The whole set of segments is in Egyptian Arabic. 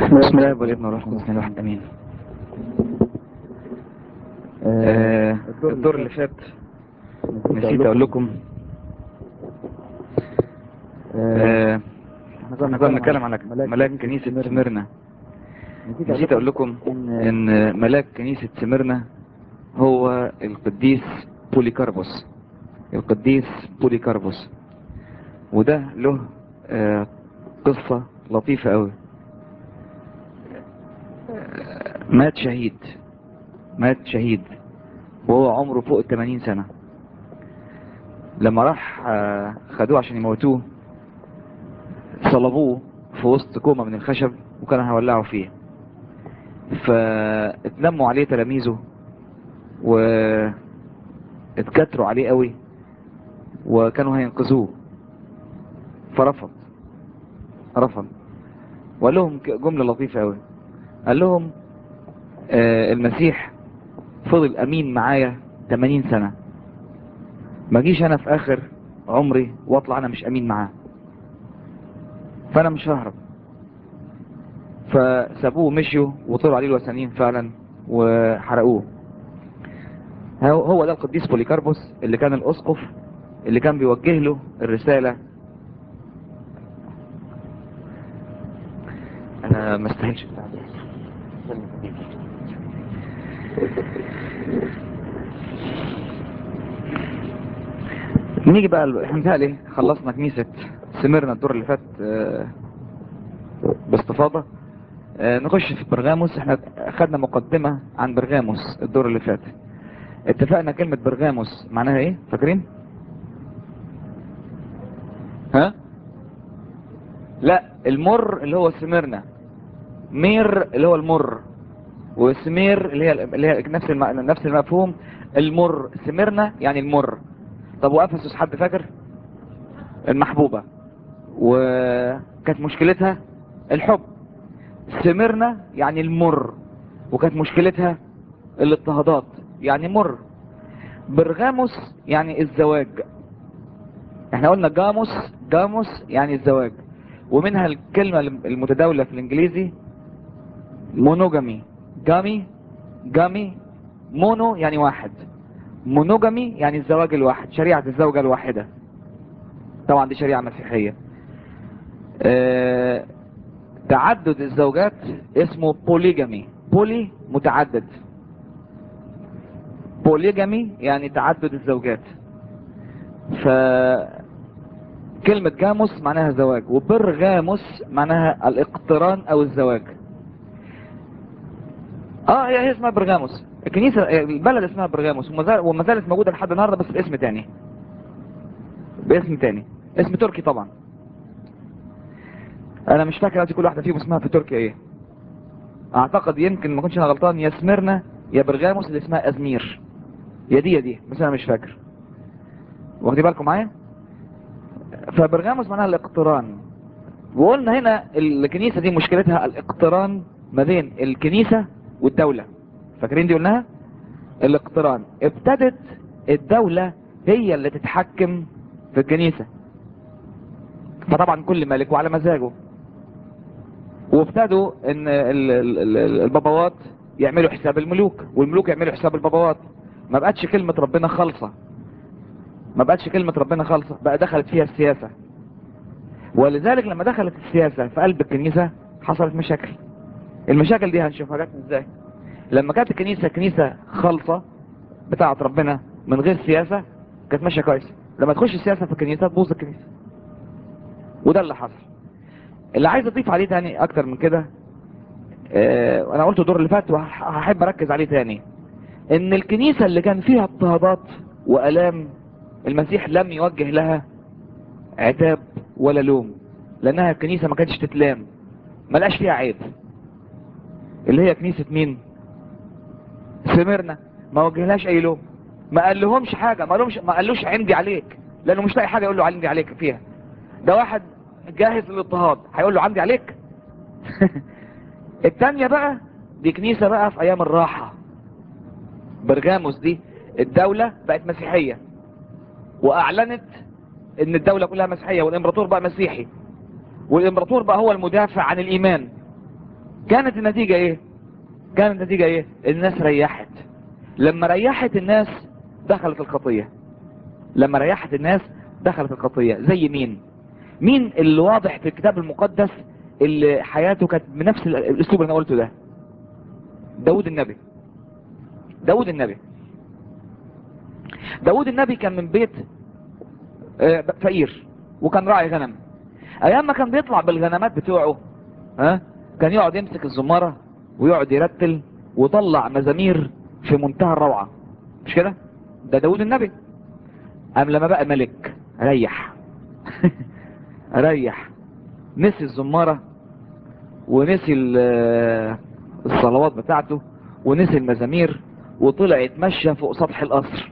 بسم الله والابن والروح القدس الواحد امين آه، الدور اللي فات نسيت اقول لكم آه، احنا كنا بنتكلم على ملاك كنيسة سميرنا نسيت اقول لكم ان ملاك كنيسة سميرنا هو القديس بوليكاربوس القديس بوليكاربوس وده له آه، قصة لطيفة قوي مات شهيد مات شهيد وهو عمره فوق ال 80 سنة لما راح آه، خدوه عشان يموتوه صلبوه في وسط كومة من الخشب وكانوا هيولعوا فيه فاتلموا عليه تلاميذه واتكتروا عليه قوي وكانوا هينقذوه فرفض رفض وقال لهم جملة لطيفة قوي قال لهم آه المسيح فضل امين معايا 80 سنة ما جيش انا في اخر عمري واطلع انا مش امين معاه فانا مش ههرب فسابوه مشيوا وطلعوا عليه الوثنيين فعلا وحرقوه هو هو ده القديس بوليكاربوس اللي كان الاسقف اللي كان بيوجه له الرسالة انا ما استاهلش بتاع ده. نيجي بقى ال- احنا متهيألي خلصنا كنيسة سمرنا الدور اللي فات آه، باستفاضة آه، نخش في برغاموس احنا خدنا مقدمة عن برغاموس الدور اللي فات اتفقنا كلمة برغاموس معناها ايه فاكرين ها لا المر اللي هو سميرنا مير اللي هو المر وسمير اللي هي اللي هي نفس الم... نفس المفهوم المر سميرنا يعني المر طب وافسس حد فاكر المحبوبة وكانت مشكلتها الحب سميرنا يعني المر وكانت مشكلتها الاضطهادات يعني مر برغاموس يعني الزواج احنا قلنا جاموس جاموس يعني الزواج ومنها الكلمة المتداولة في الانجليزي مونوجامي جامي جامي مونو يعني واحد مونوجامي يعني الزواج الواحد شريعة الزوجة الواحدة طبعا دي شريعة مسيحية اه تعدد الزوجات اسمه بوليجامي بولي متعدد بوليجامي يعني تعدد الزوجات ف كلمة جاموس معناها زواج وبرغاموس معناها الاقتران او الزواج اه هي هي اسمها برغاموس الكنيسة البلد اسمها برغاموس وما زال- وما زالت موجودة لحد النهاردة بس باسم تاني باسم تاني اسم تركي طبعا انا مش فاكر دلوقتي كل واحدة فيهم اسمها في تركيا ايه اعتقد يمكن ما كنتش انا غلطان يا سميرنا يا برغاموس اللي اسمها ازمير يا دي يا دي بس انا مش فاكر واخدين بالكم معايا فبرغاموس معناها الاقتران وقلنا هنا الكنيسة دي مشكلتها الاقتران ما بين الكنيسة والدولة فاكرين دي قلناها الاقتران ابتدت الدولة هي اللي تتحكم في الكنيسة فطبعا كل ملك وعلى مزاجه وابتدوا ان ال- ال- ال- البابوات يعملوا حساب الملوك والملوك يعملوا حساب البابوات ما بقتش كلمة ربنا خالصة ما بقتش كلمة ربنا خالصة بقى دخلت فيها السياسة ولذلك لما دخلت السياسة في قلب الكنيسة حصلت مشاكل المشاكل دي هنشوفها جت ازاي لما كانت الكنيسة كنيسة خالصة بتاعت ربنا من غير سياسة كانت ماشية كويس لما تخش السياسة في الكنيسة تبوظ الكنيسة وده اللي حصل اللي عايز اضيف عليه تاني اكتر من كده اه انا قلت الدور اللي فات وهحب اركز عليه تاني ان الكنيسة اللي كان فيها اضطهادات والام المسيح لم يوجه لها عتاب ولا لوم لانها الكنيسة ما كانتش تتلام ما لقاش فيها عيب اللي هي كنيسة مين سمرنا ما وجهلهاش اي لوم ما قال لهمش حاجة ما لهمش ما قالوش عندي عليك لانه مش لاقي حاجة يقول له عندي عليك فيها ده واحد جاهز للاضطهاد هيقول له عندي عليك التانية بقى دي كنيسة بقى في ايام الراحة برغاموس دي الدولة بقت مسيحية واعلنت ان الدولة كلها مسيحية والامبراطور بقى مسيحي والامبراطور بقى هو المدافع عن الايمان كانت النتيجة ايه كانت النتيجة ايه الناس ريحت لما ريحت الناس دخلت الخطية لما ريحت الناس دخلت الخطية زي مين مين اللي واضح في الكتاب المقدس اللي حياته كانت بنفس الاسلوب اللي انا قلته ده داود النبي داود النبي داود النبي كان من بيت آه، فقير وكان راعي غنم ايام ما كان بيطلع بالغنمات بتوعه ها كان يقعد يمسك الزمارة ويقعد يرتل ويطلع مزامير في منتهى الروعة مش كده ده داود النبي قام لما بقى ملك ريح ريح نسي الزمارة ونسي ال- الصلوات بتاعته ونسي المزامير وطلع يتمشى فوق سطح القصر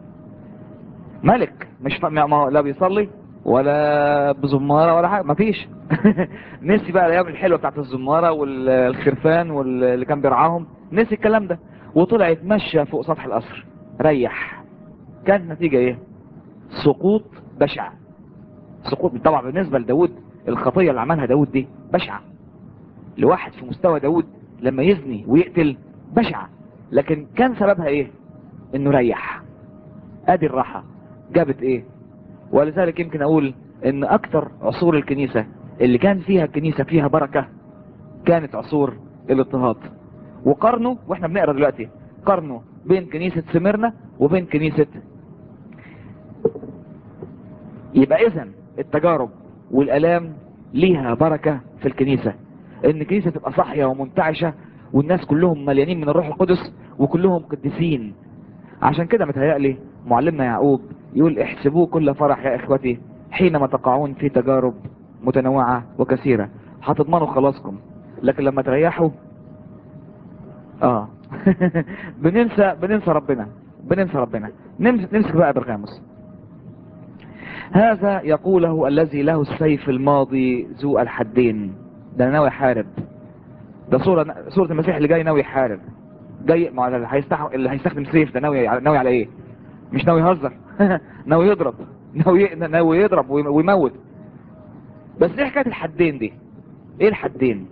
ملك مش ف... ما ما- لا بيصلي ولا بزمارة ولا حاجة مفيش نسي بقى الايام الحلوة بتاعت الزمارة والخرفان واللي كان بيرعاهم نسي الكلام ده وطلع يتمشى فوق سطح القصر ريح كانت نتيجة ايه سقوط بشع سقوط طبعا بالنسبة لداود الخطية اللي عملها داود دي بشعة لواحد في مستوى داود لما يزني ويقتل بشعة لكن كان سببها ايه انه ريح ادي الراحة جابت ايه ولذلك يمكن اقول ان اكثر عصور الكنيسة اللي كان فيها الكنيسة فيها بركة كانت عصور الاضطهاد وقارنوا واحنا بنقرا دلوقتي قارنوا بين كنيسة سميرنا وبين كنيسة يبقى اذا التجارب والالام ليها بركة في الكنيسة ان الكنيسة تبقى صاحية ومنتعشة والناس كلهم مليانين من الروح القدس وكلهم قديسين عشان كده متهيألي معلمنا يعقوب يقول احسبوه كل فرح يا اخوتي حينما تقعون في تجارب متنوعة وكثيرة هتضمنوا خلاصكم لكن لما تريحوا اه بننسى بننسى ربنا بننسى ربنا نمسك, نمسك بقى برغاموس هذا يقوله الذي له السيف الماضي ذو الحدين ده ناوي يحارب ده صورة صورة المسيح اللي جاي ناوي يحارب جاي مع اللي هيستح... اللي هيستخدم سيف ده ناوي ناوي على ايه مش ناوي يهزر ناوي يضرب ناوي ناوي يضرب ويم- ويموت بس ايه حكايه الحدين دي ايه الحدين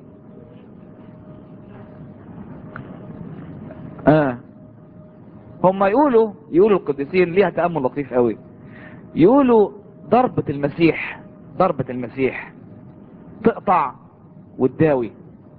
اه هم يقولوا يقولوا القديسين ليها تأمل لطيف قوي يقولوا ضربة المسيح ضربة المسيح تقطع وتداوي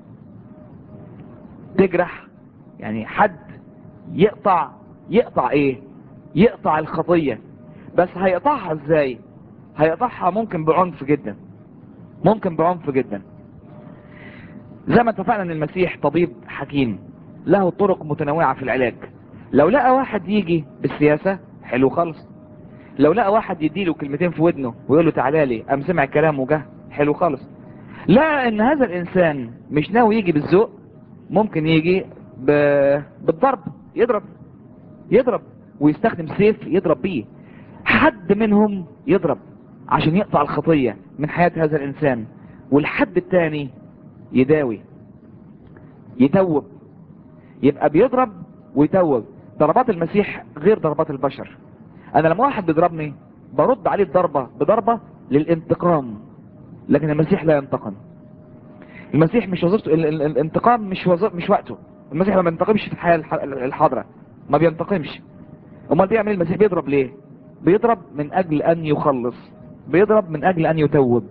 تجرح يعني حد يقطع يقطع ايه يقطع الخطية بس هيقطعها ازاي هيقطعها ممكن بعنف جدا ممكن بعنف جدا زي ما اتفقنا ان المسيح طبيب حكيم له طرق متنوعة في العلاج لو لقى واحد يجي بالسياسة حلو خالص لو لقى واحد يديله كلمتين في ودنه ويقول له تعالى لي قام سمع الكلام وجه حلو خالص لا ان هذا الانسان مش ناوي يجي بالذوق ممكن يجي ب... بالضرب يضرب يضرب ويستخدم سيف يضرب بيه حد منهم يضرب عشان يقطع الخطية من حياة هذا الانسان والحد التاني يداوي يتوب يبقى بيضرب ويتوب ضربات المسيح غير ضربات البشر انا لما واحد بيضربني برد عليه الضربة بضربة للانتقام لكن المسيح لا ينتقم المسيح مش وظيفته ال- ال- الانتقام مش وظيف مش وقته المسيح ما بينتقمش في الحياة الح- الحاضرة ما بينتقمش امال بيعمل إيه المسيح بيضرب ليه بيضرب من اجل ان يخلص بيضرب من اجل ان يتوب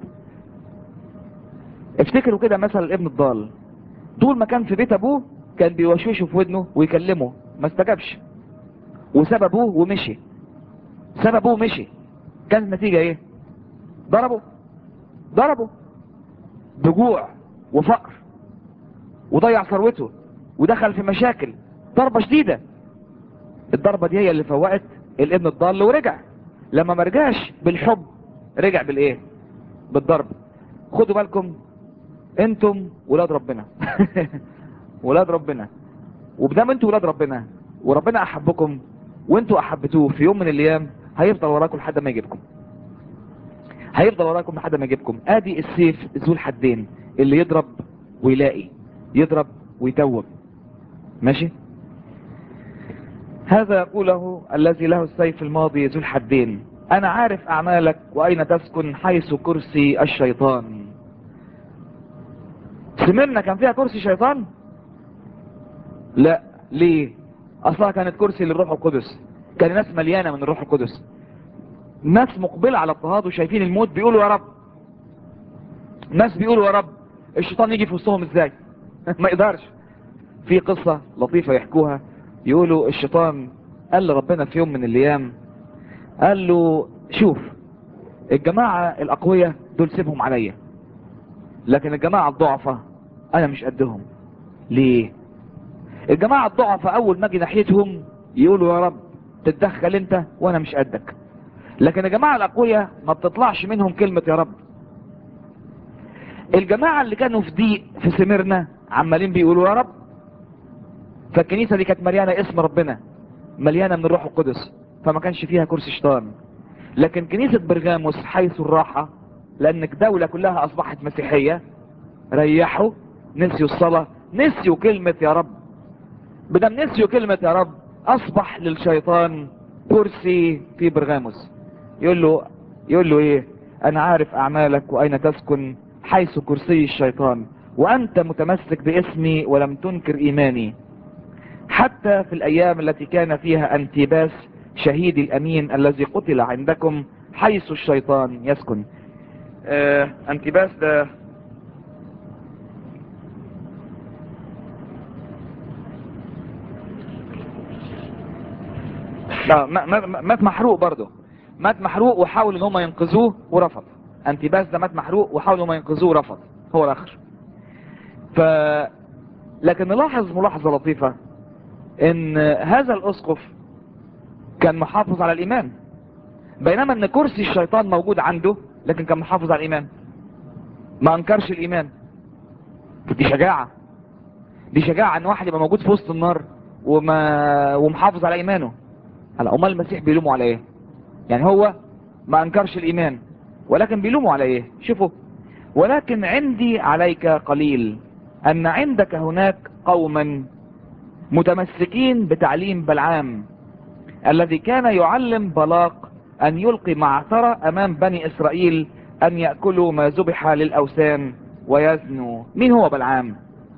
افتكروا كده مثلا الابن الضال طول ما كان في بيت ابوه كان بيوشوشه في ودنه ويكلمه ما استجابش وساب ابوه ومشي ساب ابوه ومشي كانت النتيجة ايه ضربه ضربه بجوع وفقر وضيع ثروته ودخل في مشاكل ضربة شديدة الضربة دي هي اللي فوقت الابن الضال ورجع لما ما رجعش بالحب رجع بالايه بالضرب خدوا بالكم انتم ولاد ربنا ولاد ربنا وبدام انتوا ولاد ربنا وربنا احبكم وانتوا احبتوه في يوم من الايام هيفضل وراكم لحد ما يجيبكم هيفضل وراكم لحد ما يجيبكم ادي السيف ذو الحدين اللي يضرب ويلاقي يضرب ويتوب ماشي هذا يقوله الذي له السيف الماضي ذو الحدين انا عارف اعمالك واين تسكن حيث كرسي الشيطان سمرنا كان فيها كرسي شيطان لا ليه اصلها كانت كرسي للروح القدس كان الناس مليانة من الروح القدس ناس مقبلة على اضطهاد وشايفين الموت بيقولوا يا رب ناس بيقولوا يا رب الشيطان يجي في وسطهم ازاي ما يقدرش في قصة لطيفة يحكوها يقولوا الشيطان قال لربنا في يوم من الايام قال له شوف الجماعة الاقوياء دول سيبهم عليا لكن الجماعة الضعفة انا مش قدهم ليه الجماعة الضعفاء اول ما اجي ناحيتهم يقولوا يا رب تتدخل انت وانا مش قدك لكن الجماعة الاقوياء ما بتطلعش منهم كلمة يا رب الجماعة اللي كانوا في ضيق في سمرنا عمالين بيقولوا يا رب فالكنيسة دي كانت مليانة اسم ربنا مليانة من الروح القدس فما كانش فيها كرسي شيطان لكن كنيسة برغاموس حيث الراحة لانك دولة كلها اصبحت مسيحية ريحوا نسيوا الصلاة نسيوا كلمة يا رب بدم نسيوا كلمة يا رب اصبح للشيطان كرسي في برغاموس يقول له يقول له ايه انا عارف اعمالك واين تسكن حيث كرسي الشيطان وانت متمسك باسمي ولم تنكر ايماني حتى في الايام التي كان فيها انتباس شهيدي الامين الذي قتل عندكم حيث الشيطان يسكن آه انتباس ده لا ما- ما- مات محروق برضه مات محروق وحاولوا ان هم ينقذوه ورفض انتباس ده مات محروق وحاولوا ان هم ينقذوه ورفض هو الاخر ف لكن نلاحظ ملاحظة لطيفة ان هذا الاسقف كان محافظ على الايمان بينما ان كرسي الشيطان موجود عنده لكن كان محافظ على الايمان ما انكرش الايمان دي شجاعة دي شجاعة ان واحد يبقى موجود في وسط النار وما ومحافظ على ايمانه هلا امال المسيح بيلوموا على ايه يعني هو ما انكرش الايمان ولكن بيلوموا على ايه شوفوا ولكن عندي عليك قليل ان عندك هناك قوما متمسكين بتعليم بلعام الذي كان يعلم بلاق ان يلقي معثرة امام بني اسرائيل ان يأكلوا ما ذبح للاوثان ويزنوا مين هو بلعام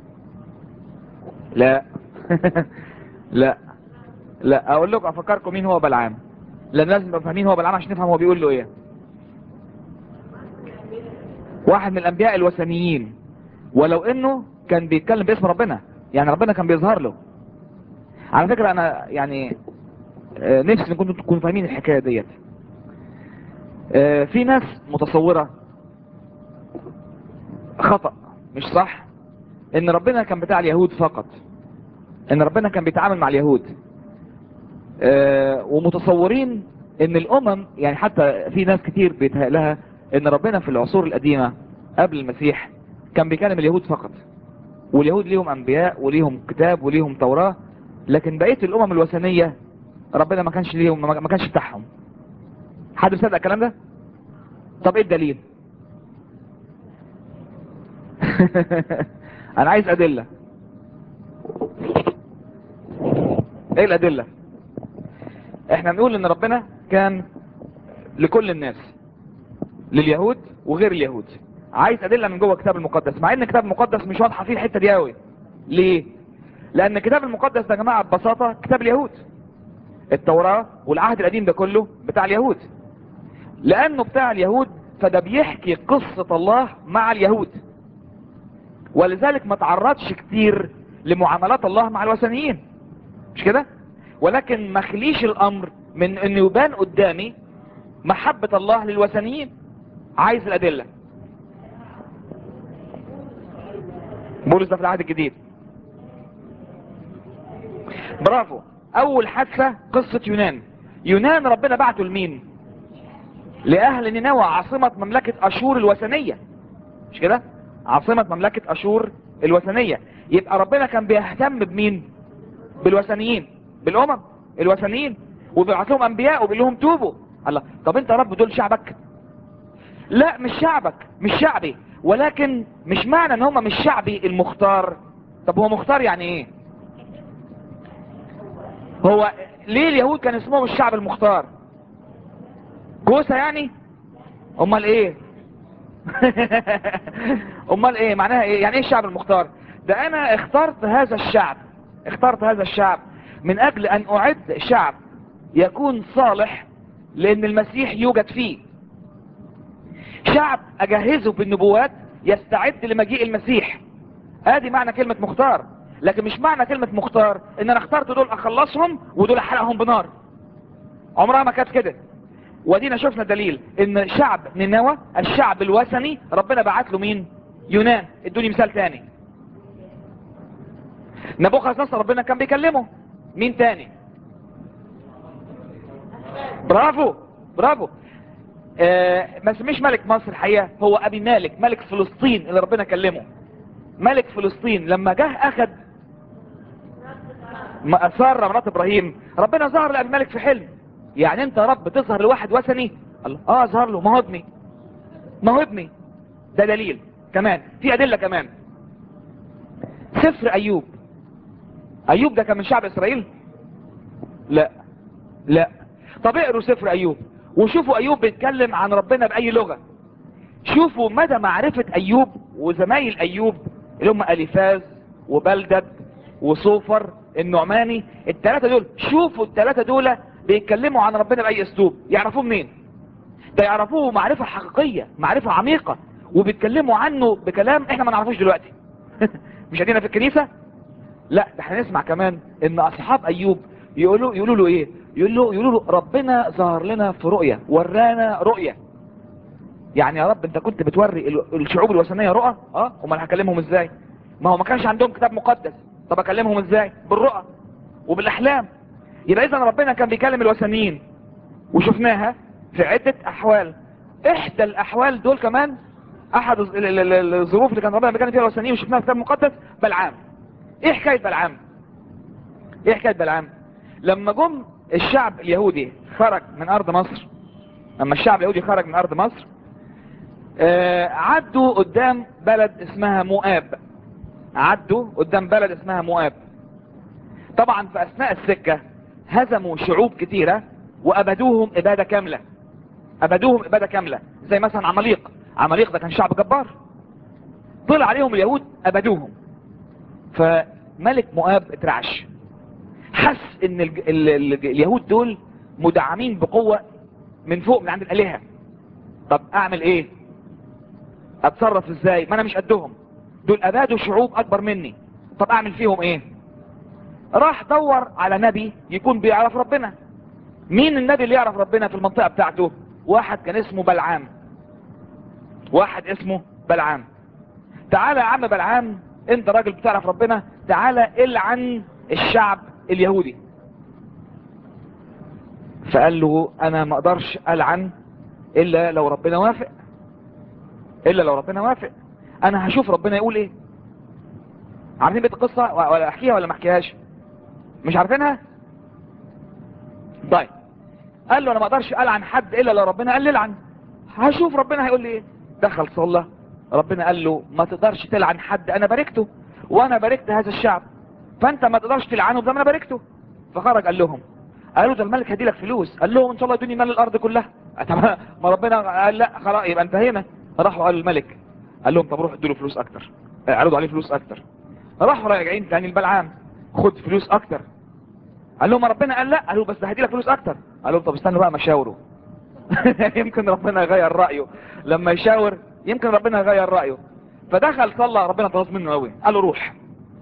لا لا لا اقول لكم افكركم مين هو بلعام لان لازم نبقى فاهمين هو بلعام عشان نفهم هو بيقول له ايه واحد من الانبياء الوثنيين ولو انه كان بيتكلم باسم ربنا يعني ربنا كان بيظهر له على فكرة انا يعني آه، نفسي ان كنتوا تكونوا فاهمين الحكاية ديت آه، في ناس متصورة خطأ مش صح ان ربنا كان بتاع اليهود فقط ان ربنا كان بيتعامل مع اليهود آه، ومتصورين ان الامم يعني حتى في ناس كتير بيتهيأ لها ان ربنا في العصور القديمة قبل المسيح كان بيكلم اليهود فقط واليهود ليهم انبياء وليهم كتاب وليهم توراة لكن بقية الامم الوثنية ربنا ما كانش ليهم ما ما كانش بتاعهم حد مصدق الكلام ده طب ايه الدليل انا عايز ادلة ايه الادلة احنا بنقول ان ربنا كان لكل الناس لليهود وغير اليهود عايز ادله من جوه الكتاب المقدس مع ان الكتاب المقدس مش واضحه فيه الحته دي قوي ليه لان الكتاب المقدس ده يا جماعه ببساطه كتاب اليهود التوراه والعهد القديم ده كله بتاع اليهود لانه بتاع اليهود فده بيحكي قصه الله مع اليهود ولذلك ما تعرضش كتير لمعاملات الله مع الوثنيين مش كده ولكن ما خليش الامر من انه يبان قدامي محبة الله للوثنيين عايز الادلة بولس ده في العهد الجديد برافو اول حادثة قصة يونان يونان ربنا بعته لمين لاهل نينوى عاصمة مملكة اشور الوثنية مش كده عاصمة مملكة اشور الوثنية يبقى ربنا كان بيهتم بمين بالوثنيين بالامم الوثنيين وبيبعت لهم انبياء وبيقول لهم توبوا الله طب انت يا رب دول شعبك لا مش شعبك مش شعبي ولكن مش معنى ان هم مش شعبي المختار طب هو مختار يعني ايه هو ليه اليهود كان اسمهم الشعب المختار جوسة يعني امال ايه امال ايه معناها ايه يعني ايه الشعب المختار ده انا اخترت هذا الشعب اخترت هذا الشعب من اجل ان اعد شعب يكون صالح لان المسيح يوجد فيه شعب اجهزه بالنبوات يستعد لمجيء المسيح ادي معنى كلمة مختار لكن مش معنى كلمة مختار ان انا اخترت دول اخلصهم ودول احرقهم بنار عمرها ما كانت كده ودينا شفنا دليل ان شعب نينوى الشعب الوثني ربنا بعت له مين يونان ادوني مثال تاني نبوخذ نصر ربنا كان بيكلمه مين تاني برافو برافو آه ما اسميش ملك مصر الحقيقة هو ابي مالك ملك فلسطين اللي ربنا كلمه ملك فلسطين لما جه اخد سارة مرات ابراهيم ربنا ظهر لابي مالك في حلم يعني انت يا رب تظهر لواحد وثني الله اه ظهر له ما هو ابني ما هو ابني ده دليل كمان في ادلة كمان سفر ايوب ايوب ده كان من شعب اسرائيل لا لا طب اقروا سفر ايوب وشوفوا ايوب بيتكلم عن ربنا باي لغة شوفوا مدى معرفة ايوب وزمايل ايوب اللي هم اليفاز وبلدد وصوفر النعماني الثلاثة دول شوفوا الثلاثة دول بيتكلموا عن ربنا باي اسلوب يعرفوه منين ده يعرفوه معرفة حقيقية معرفة عميقة وبيتكلموا عنه بكلام احنا ما نعرفوش دلوقتي مش ادينا في الكنيسة لا ده احنا نسمع كمان ان اصحاب ايوب يقولوا يقولوا له ايه يقولوا يقولوا له ربنا ظهر لنا في رؤية ورانا رؤية يعني يا رب انت كنت بتوري ال- الشعوب الوثنيه رؤى اه امال هكلمهم ازاي ما هو ما كانش عندهم كتاب مقدس طب اكلمهم ازاي بالرؤى وبالاحلام يبقى اذا ربنا كان بيكلم الوثنيين وشفناها في عدة احوال احدى الاحوال دول كمان احد الظ- ال- ال- ال- الظروف اللي كان ربنا بيكلم فيها الوثنيين وشفناها في كتاب مقدس بلعام ايه حكاية بلعام ايه حكاية بلعام لما جم الشعب اليهودي خرج من ارض مصر لما الشعب اليهودي خرج من ارض مصر آه، عدوا قدام بلد اسمها مؤاب عدوا قدام بلد اسمها مؤاب طبعا في اثناء السكة هزموا شعوب كتيرة وابدوهم ابادة كاملة ابدوهم ابادة كاملة زي مثلا عماليق عماليق ده كان شعب جبار طلع عليهم اليهود ابدوهم فملك مؤاب اترعش حس ان الج... ال... ال... اليهود دول مدعمين بقوة من فوق من عند الالهة طب اعمل ايه اتصرف ازاي ما انا مش قدهم دول ابادوا شعوب اكبر مني طب اعمل فيهم ايه راح دور على نبي يكون بيعرف ربنا مين النبي اللي يعرف ربنا في المنطقة بتاعته واحد كان اسمه بلعام واحد اسمه بلعام تعالى يا عم بلعام انت راجل بتعرف ربنا تعالى العن الشعب اليهودي فقال له انا ما اقدرش العن الا لو ربنا وافق الا لو ربنا وافق انا هشوف ربنا يقول ايه عارفين بيت القصة ولا احكيها ولا ما احكيهاش مش عارفينها طيب قال له انا ما اقدرش العن حد الا لو ربنا قال لي العن هشوف ربنا هيقول لي ايه دخل صلى ربنا قال له ما تقدرش تلعن حد انا باركته وانا باركت هذا الشعب فانت ما تقدرش تلعنه ده انا باركته فخرج قال لهم قالوا ده الملك هدي لك فلوس قال لهم ان شاء الله يدوني مال الارض كلها طب ما ربنا قال لا خلاص يبقى انتهينا راحوا قالوا الملك قال لهم طب روحوا ادوا له فلوس اكتر عرضوا عليه فلوس اكتر راحوا راجعين تاني البلعام خد فلوس اكتر قال لهم ربنا قال لا قالوا بس ده هدي لك فلوس اكتر قال لهم طب استنوا بقى ما شاوروا يمكن ربنا يغير رايه لما يشاور يمكن ربنا يغير رايه فدخل صلى ربنا طلب منه قوي قال له روح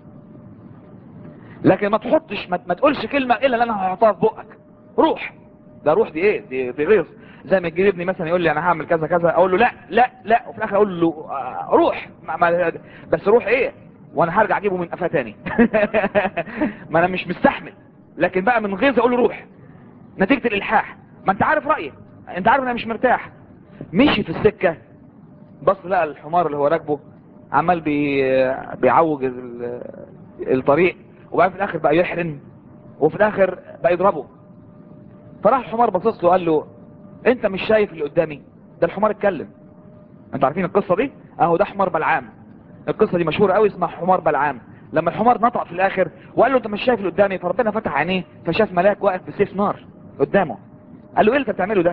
لكن ما تحطش ما, ما تقولش كلمه الا اللي انا هحطها في بقك روح ده روح دي ايه دي, دي غيظ زي ما يجي ابني مثلا يقول لي انا هعمل كذا كذا اقول له لا لا لا وفي الاخر اقول له آه، روح ما ما بس روح ايه وانا هرجع اجيبه من قفاه تاني ما انا مش مستحمل لكن بقى من غيظ اقول له روح نتيجة الالحاح ما انت عارف رأيي انت عارف انا مش مرتاح مشي في السكة بص لقى الحمار اللي هو راكبه عمال بي... بيعوج ال... الطريق وبعد في الاخر بقى يحرن وفي الاخر بقى يضربه فراح الحمار بصص له قال له انت مش شايف اللي قدامي ده الحمار اتكلم انتوا عارفين القصة دي اهو ده حمار بلعام القصة دي مشهورة قوي اسمها حمار بلعام لما الحمار نطق في الاخر وقال له انت مش شايف اللي قدامي فربنا فتح عينيه فشاف ملاك واقف بسيف نار قدامه قال له ايه اللي انت بتعمله ده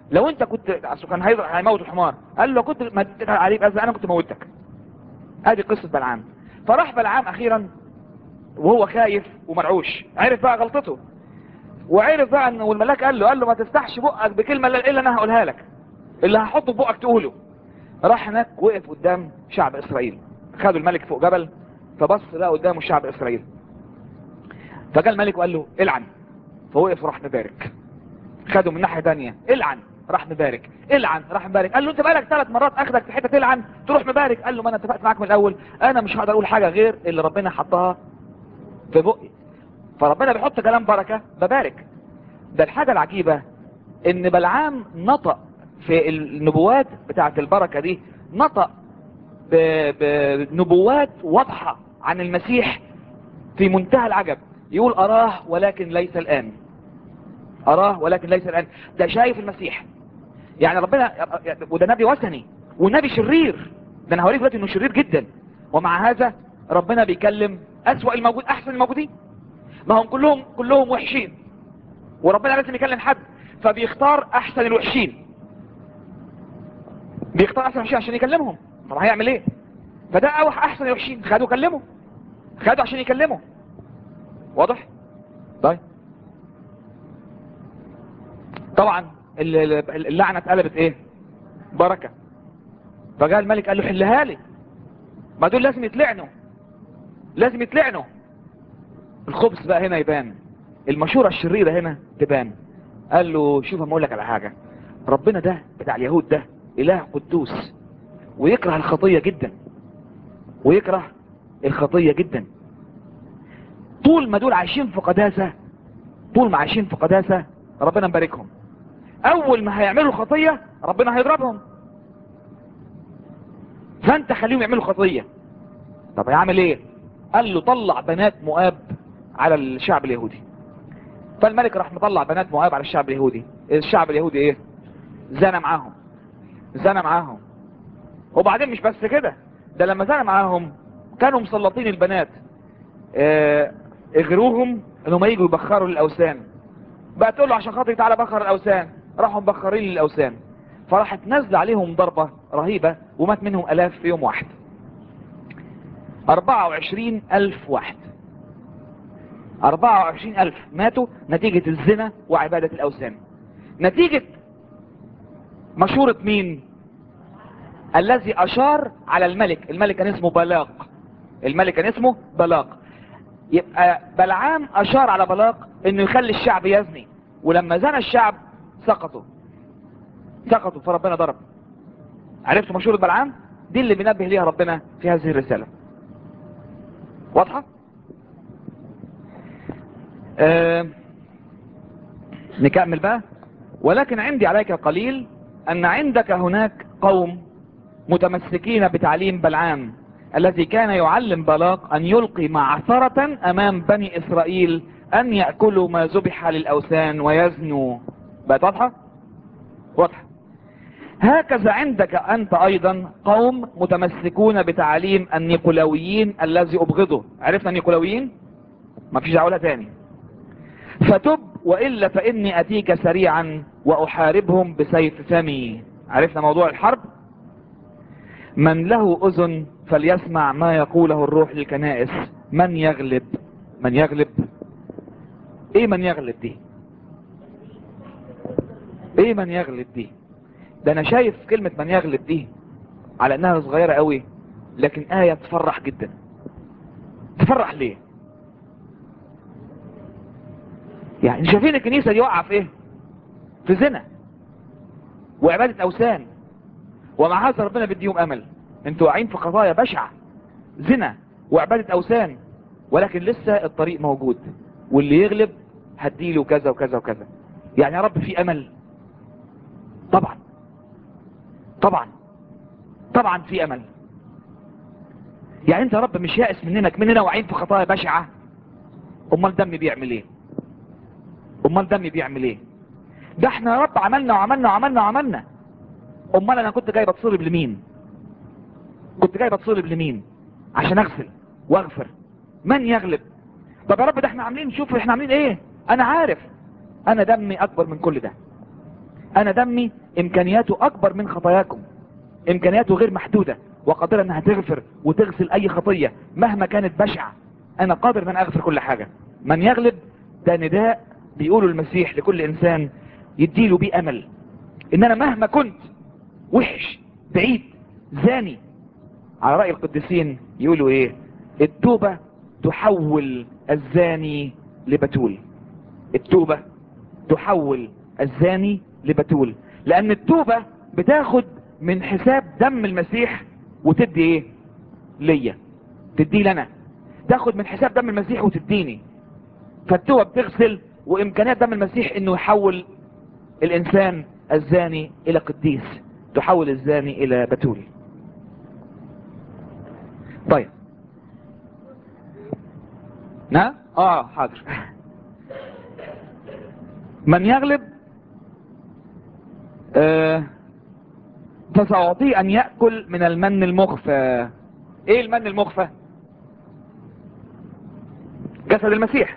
لو انت كنت اصل كان هيض- هيموت الحمار قال له لو كنت مديت عليه بأذى انا كنت موتك ادي قصة بلعام فراح بلعام اخيرا وهو خايف ومرعوش عرف بقى غلطته وعرف بقى ان والملاك قال له قال له ما تفتحش بقك بكلمة الا اللي انا هقولها لك اللي هحطه في بقك تقوله راح هناك وقف قدام شعب اسرائيل خدوا الملك فوق جبل فبص لقى قدامه شعب اسرائيل فجاء الملك وقال له العن فوقف وراح مبارك خده من ناحية تانية العن راح مبارك العن راح مبارك قال له انت بقالك ثلاث مرات اخدك في حته تلعن تروح مبارك قال له ما انا اتفقت معاك من الاول انا مش هقدر اقول حاجه غير اللي ربنا حطها في بقي فربنا بيحط كلام بركه ببارك ده الحاجه العجيبه ان بلعام نطق في النبوات بتاعه البركه دي نطق ب- بنبوات واضحه عن المسيح في منتهى العجب يقول اراه ولكن ليس الان اراه ولكن ليس الان ده شايف المسيح يعني ربنا وده نبي وثني ونبي شرير ده انا هوريك دلوقتي انه شرير جدا ومع هذا ربنا بيكلم اسوأ الموجود احسن الموجودين ما هم كلهم كلهم وحشين وربنا لازم يكلم حد فبيختار احسن الوحشين بيختار احسن الوحشين عشان يكلمهم طب هيعمل ايه فده اوح احسن الوحشين خدوا كلمه خدوا عشان يكلمه واضح طيب طبعا ال- ال- اللعنة اتقلبت ايه بركة فجاء الملك قال له حلها لي ما دول لازم يتلعنوا لازم يتلعنوا الخبز بقى هنا يبان المشورة الشريرة هنا تبان قال له شوف اما اقول لك على حاجة ربنا ده بتاع اليهود ده اله قدوس ويكره الخطية جدا ويكره الخطية جدا طول ما دول عايشين في قداسة طول ما عايشين في قداسة ربنا مباركهم اول ما هيعملوا خطية ربنا هيضربهم فانت خليهم يعملوا خطية طب هيعمل ايه قال له طلع بنات مؤاب على الشعب اليهودي فالملك راح مطلع بنات مؤاب على الشعب اليهودي الشعب اليهودي ايه زنى معاهم زنى معاهم وبعدين مش بس كده ده لما زنى معاهم كانوا مسلطين البنات اه اغروهم انهم يجوا يبخروا للاوثان بقى تقول له عشان خاطري تعالى بخر الاوثان راحوا مبخرين للاوثان فراحت نزل عليهم ضربة رهيبة ومات منهم الاف في يوم واحد 24 الف واحد 24 الف ماتوا نتيجة الزنا وعبادة الاوثان نتيجة مشورة مين الذي اشار على الملك الملك كان اسمه بلاق الملك كان اسمه بلاق يبقى بلعام اشار على بلاق انه يخلي الشعب يزني ولما زنى الشعب سقطوا سقطوا فربنا ضرب عرفتوا مشورة بلعام دي اللي بينبه ليها ربنا في هذه الرسالة واضحة آه نكمل بقى ولكن عندي عليك قليل ان عندك هناك قوم متمسكين بتعليم بلعام الذي كان يعلم بلاق ان يلقي معثرة امام بني اسرائيل ان يأكلوا ما ذبح للاوثان ويزنوا بقت واضحة واضحة هكذا عندك انت ايضا قوم متمسكون بتعليم النيقولاويين الذي ابغضه عرفنا النيقولاويين ما فيش دعوة تاني فتب وإلا فإني أتيك سريعا وأحاربهم بسيف فمي عرفنا موضوع الحرب من له أذن فليسمع ما يقوله الروح للكنائس من يغلب من يغلب ايه من يغلب دي ايه من يغلب دي ده انا شايف كلمة من يغلب دي على انها صغيرة قوي لكن آية تفرح جدا تفرح ليه يعني شايفين الكنيسة دي وقع في ايه في زنا وعبادة اوثان ومع هذا ربنا بيديهم امل انتوا واقعين في قضايا بشعة زنا وعبادة اوثان ولكن لسه الطريق موجود واللي يغلب هديله كذا وكذا وكذا يعني يا رب في امل طبعا طبعا طبعا في امل يعني انت يا رب مش يائس مننا مننا واقعين في خطايا بشعة امال دمي بيعمل ايه امال دمي بيعمل ايه ده احنا يا رب عملنا وعملنا وعملنا وعملنا امال انا كنت جاي بتصلب لمين كنت جاي بتصلب لمين عشان اغسل واغفر من يغلب طب يا رب ده احنا عاملين شوف احنا عاملين ايه انا عارف انا دمي اكبر من كل ده انا دمي امكانياته اكبر من خطاياكم امكانياته غير محدودة وقادرة انها تغفر وتغسل اي خطية مهما كانت بشعة انا قادر ان انا اغفر كل حاجة من يغلب ده نداء بيقوله المسيح لكل انسان يديله بيه امل ان انا مهما كنت وحش بعيد زاني على رأي القديسين يقولوا ايه التوبة تحول الزاني لبتول التوبة تحول الزاني لبتول لان التوبة بتاخد من حساب دم المسيح وتدي ايه ليا تدي لنا تاخد من حساب دم المسيح وتديني فالتوبة بتغسل وامكانيات دم المسيح انه يحول الانسان الزاني الى قديس تحول الزاني الى بتول طيب نعم اه حاضر من يغلب آه فسأعطيه ان يأكل من المن المخفى ايه المن المخفى جسد المسيح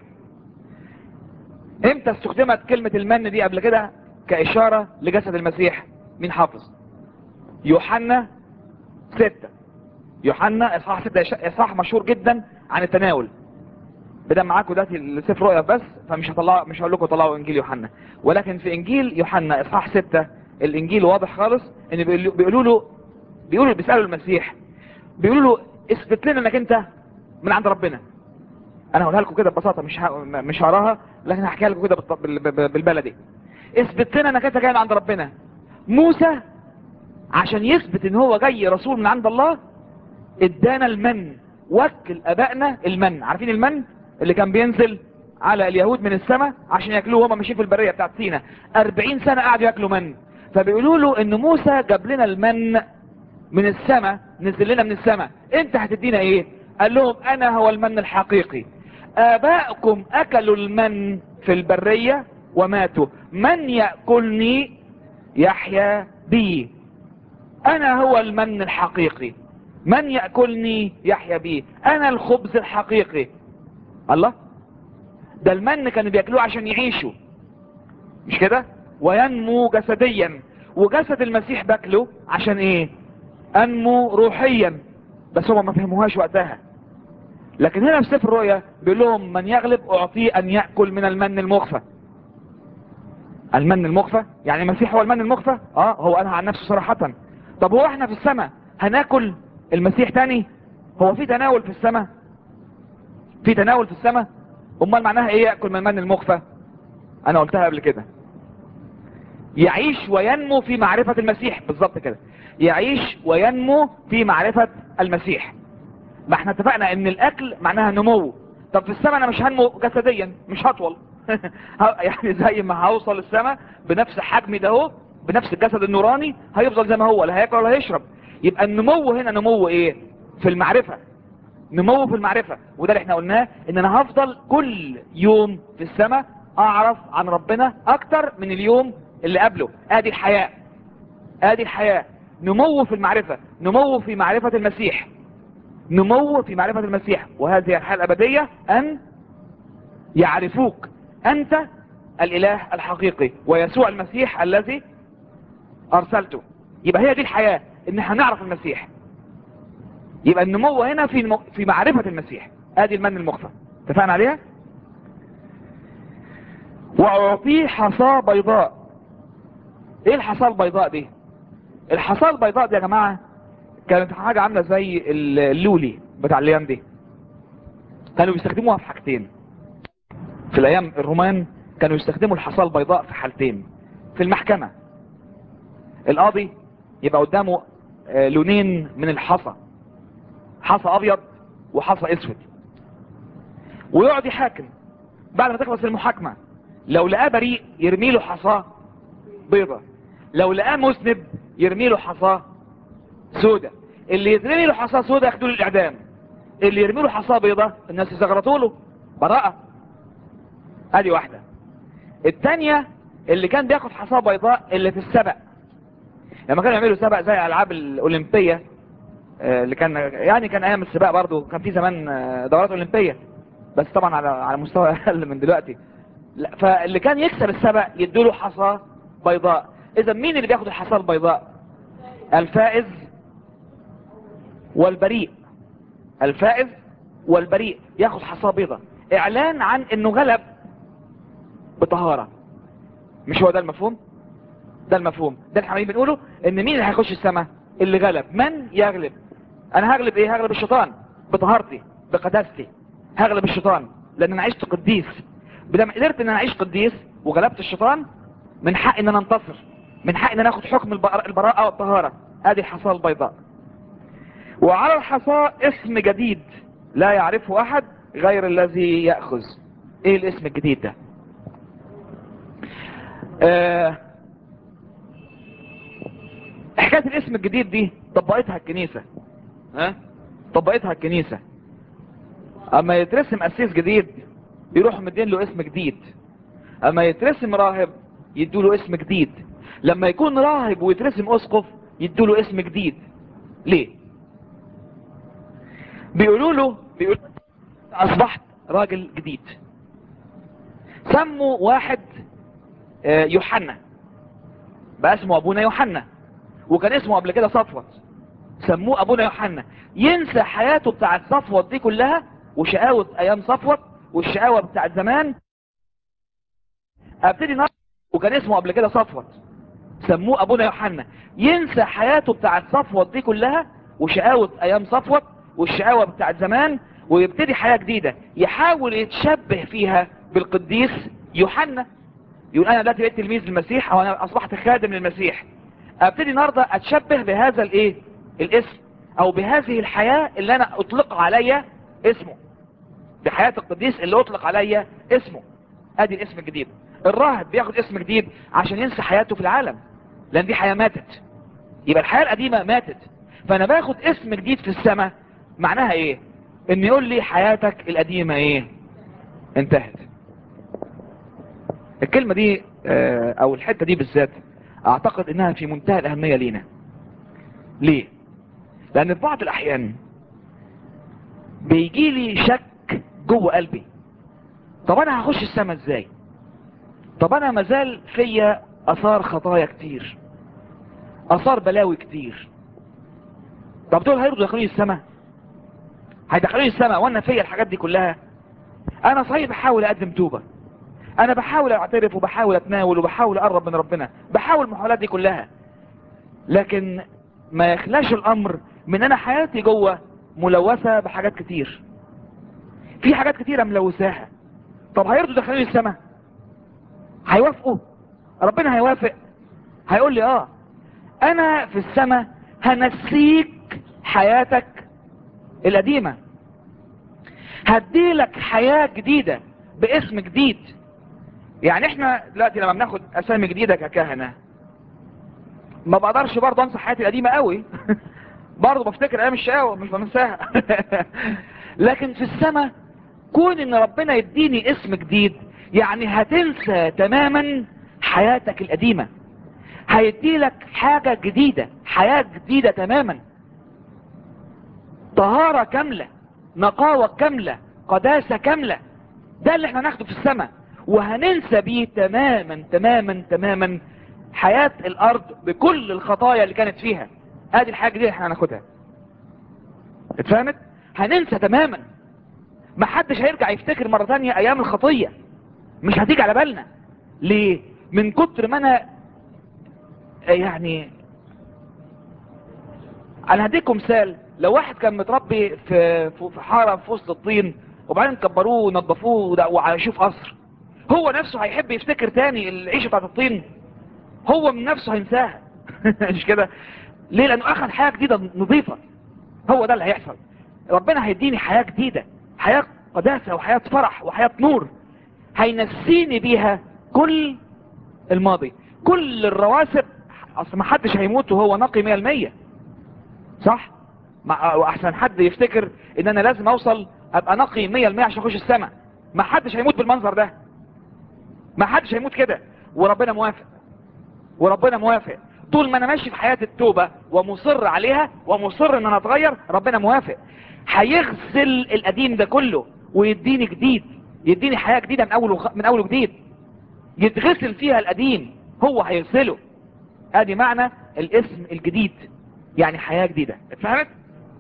امتى استخدمت كلمة المن دي قبل كده كاشارة لجسد المسيح مين حافظ يوحنا ستة يوحنا اصحاح ستة اصحاح مشهور جدا عن التناول بدل معاكم دلوقتي السفر رؤيا بس فمش هطلع مش هقول لكم طلعوا انجيل يوحنا ولكن في انجيل يوحنا اصحاح ستة الانجيل واضح خالص ان بيقولوا بيقولوا له بيقولوا بيسالوا المسيح بيقولوا له اثبت لنا انك انت من عند ربنا انا هقولها لكم كده ببساطه مش ه... مش هقراها لكن هحكيها لكم كده بالط- بال- بال- بالبلدي اثبت لنا انك انت جاي من عند ربنا موسى عشان يثبت ان هو جاي رسول من عند الله ادانا المن وكل ابائنا المن عارفين المن اللي كان بينزل على اليهود من السماء عشان ياكلوه وهم ماشيين في البريه بتاعت سينا 40 سنه قعدوا ياكلوا من فبيقولوا له ان موسى جاب لنا المن من السماء نزل لنا من السماء انت هتدينا ايه قال لهم انا هو المن الحقيقي ابائكم اكلوا المن في البريه وماتوا من ياكلني يحيا بي انا هو المن الحقيقي من يأكلني يحيا بي انا الخبز الحقيقي الله ده المن كانوا بياكلوه عشان يعيشوا مش كده وينمو جسديا وجسد المسيح باكله عشان ايه انمو روحيا بس هم ما فهموهاش وقتها لكن هنا في سفر الرؤيا بيقول لهم من يغلب اعطيه ان ياكل من المن المخفى المن المخفى يعني المسيح هو المن المخفى اه هو قالها عن نفسه صراحة طب هو احنا في السماء هناكل المسيح تاني هو في تناول في السماء في تناول في السماء امال معناها ايه ياكل من المن المخفى انا قلتها قبل كده يعيش وينمو في معرفة المسيح بالظبط كده يعيش وينمو في معرفة المسيح ما احنا اتفقنا ان الاكل معناها نمو طب في السماء انا مش هنمو جسديا مش هطول يعني زي ما هوصل السماء بنفس حجمي ده اهو بنفس الجسد النوراني هيفضل زي ما هو لا هياكل ولا هيشرب يبقى النمو هنا نمو ايه في المعرفة نمو في المعرفة وده اللي احنا قلناه ان انا هفضل كل يوم في السماء اعرف عن ربنا اكتر من اليوم اللي قبله ادي الحياة ادي الحياة نمو في المعرفة نمو في معرفة المسيح نمو في معرفة المسيح وهذه الحياة الابدية ان يعرفوك انت الاله الحقيقي ويسوع المسيح الذي ارسلته يبقى هي دي الحياة ان احنا نعرف المسيح يبقى النمو هنا في الم... في معرفة المسيح ادي المن المخفى اتفقنا عليها واعطيه حصاة بيضاء ايه الحصاة البيضاء دي الحصاة البيضاء دي يا جماعة كانت حاجة عاملة زي اللولي بتاع الايام دي كانوا بيستخدموها في حاجتين في الايام الرومان كانوا يستخدموا الحصاة البيضاء في حالتين في المحكمة القاضي يبقى قدامه آه، لونين من الحصى حصى ابيض وحصى اسود ويقعد يحاكم بعد ما تخلص المحاكمة لو لقاه بريء يرمي له حصاه بيضة لو لقاه مذنب يرمي له حصاه سودة اللي يرمي له حصاه سودة ياخدوا له الاعدام اللي يرمي له حصاه بيضة الناس يزغرطوا له براءة ادي واحدة التانية اللي كان بياخد حصاه بيضاء اللي في السبق لما كانوا يعملوا سبق زي الالعاب الاولمبية آه، اللي كان يعني كان ايام السباق برضو كان في زمان آه، دورات اولمبية بس طبعا على على مستوى اقل من دلوقتي لا، فاللي كان يكسب السبق يدوله حصى بيضاء اذا مين اللي بياخد الحصاة البيضاء الفائز والبريء الفائز والبريء ياخد حصاة بيضاء اعلان عن انه غلب بطهارة مش هو ده المفهوم ده المفهوم ده اللي احنا بنقوله ان مين اللي هيخش السماء اللي غلب من يغلب انا هغلب ايه هغلب الشيطان بطهارتي بقداستي هغلب الشيطان لان انا عشت قديس بدل قدرت ان انا اعيش قديس وغلبت الشيطان من حق ان انا انتصر من حق ان انا اخد حكم البراءة والطهارة ادي الحصاة البيضاء وعلى الحصاة اسم جديد لا يعرفه احد غير الذي يأخذ ايه الاسم الجديد ده آه حكاية الاسم الجديد دي طبقتها الكنيسة ها طبقتها الكنيسة اما يترسم اسيس جديد يروحوا مدين له اسم جديد اما يترسم راهب يدوا له اسم جديد لما يكون راهب ويترسم اسقف يدوا له اسم جديد ليه بيقولوا له بيقولوا اصبحت راجل جديد سموا واحد يوحنا بقى اسمه ابونا يوحنا وكان اسمه قبل كده صفوت سموه ابونا يوحنا ينسى حياته بتاعت صفوت دي كلها وشقاوة ايام صفوت والشقاوة بتاعت زمان ابتدي نص وكان اسمه قبل كده صفوت سموه ابونا يوحنا ينسى حياته بتاعت صفوت دي كلها وشقاوة ايام صفوت والشقاوة بتاعت زمان ويبتدي حياة جديدة يحاول يتشبه فيها بالقديس يوحنا يقول انا دلوقتي بقيت تلميذ للمسيح او انا اصبحت خادم للمسيح ابتدي النهارده اتشبه بهذا الايه الاسم او بهذه الحياة اللي انا اطلق عليا اسمه بحياة القديس اللي اطلق عليا اسمه ادي الاسم الجديد الراهب بياخد اسم جديد عشان ينسى حياته في العالم لان دي حياة ماتت يبقى الحياة القديمة ماتت فانا باخد اسم جديد في السماء معناها ايه ان يقول لي حياتك القديمة ايه انتهت الكلمة دي او الحتة دي بالذات اعتقد انها في منتهى الاهمية لينا ليه لان في بعض الاحيان بيجي لي شك جوه قلبي طب انا هخش السماء ازاي طب انا مازال فيا اثار خطايا كتير اثار بلاوي كتير طب دول هيرضوا يدخلوني السماء هيدخلوني السماء وانا فيا الحاجات دي كلها انا صحيح بحاول اقدم توبة انا بحاول اعترف وبحاول اتناول وبحاول اقرب من ربنا بحاول المحاولات دي كلها لكن ما يخلاش الامر من انا حياتي جوه ملوثة بحاجات كتير في حاجات كتيرة ملوثاها طب هيرضوا يدخلوني السماء هيوافقوا ربنا هيوافق هيقول لي اه انا في السماء هنسيك حياتك القديمة هديلك حياة جديدة باسم جديد يعني احنا دلوقتي لما بناخد اسامي جديدة ككهنة ما بقدرش برضه انسى حياتي القديمة قوي برضه بفتكر ايام الشقاوة مش بنساها لكن في السماء كون ان ربنا يديني اسم جديد يعني هتنسى تماما حياتك القديمة هيدي لك حاجة جديدة حياة جديدة تماما طهارة كاملة نقاوة كاملة قداسة كاملة ده اللي احنا ناخده في السماء وهننسى بيه تماما تماما تماما حياة الارض بكل الخطايا اللي كانت فيها ادي الحاجة دي احنا هناخدها اتفهمت هننسى تماما ما حدش هيرجع يفتكر مرة تانية ايام الخطية مش هتيجي على بالنا ليه من كتر ما انا يعني انا هديكم مثال لو واحد كان متربي في في حاره في وسط الطين وبعدين كبروه ونظفوه وعايشوه في قصر هو نفسه هيحب يفتكر تاني العيشه بتاعت الطين هو من نفسه هينساها مش كده ليه لانه اخذ حياه جديده نظيفه هو ده اللي هيحصل ربنا هيديني حياه جديده حياه قداسه وحياه فرح وحياه نور هينسيني بيها كل الماضي كل الرواسب اصل ما حدش هيموت وهو نقي مية المية صح واحسن حد يفتكر ان انا لازم اوصل ابقى نقي مية المية عشان اخش السماء ما حدش هيموت بالمنظر ده ما حدش هيموت كده وربنا موافق وربنا موافق طول ما انا ماشي في حياة التوبة ومصر عليها ومصر ان انا اتغير ربنا موافق هيغسل القديم ده كله ويديني جديد يديني حياة جديدة من اول وخ... من اول وجديد يتغسل فيها القديم هو هيغسله ادي معنى الاسم الجديد يعني حياة جديدة اتفهمت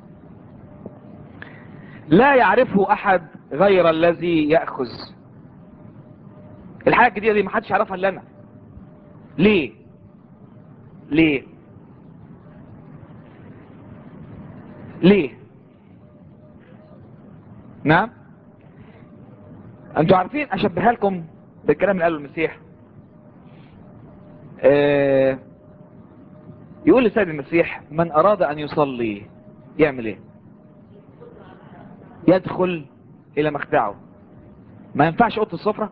لا يعرفه احد غير الذي يأخذ الحياة الجديدة دي محدش يعرفها الا انا ليه ليه ليه نعم انتوا عارفين اشبهها لكم بالكلام اللي قاله المسيح آه يقول لسيد المسيح من اراد ان يصلي يعمل ايه يدخل الى مخدعه ما ينفعش اوضه السفرة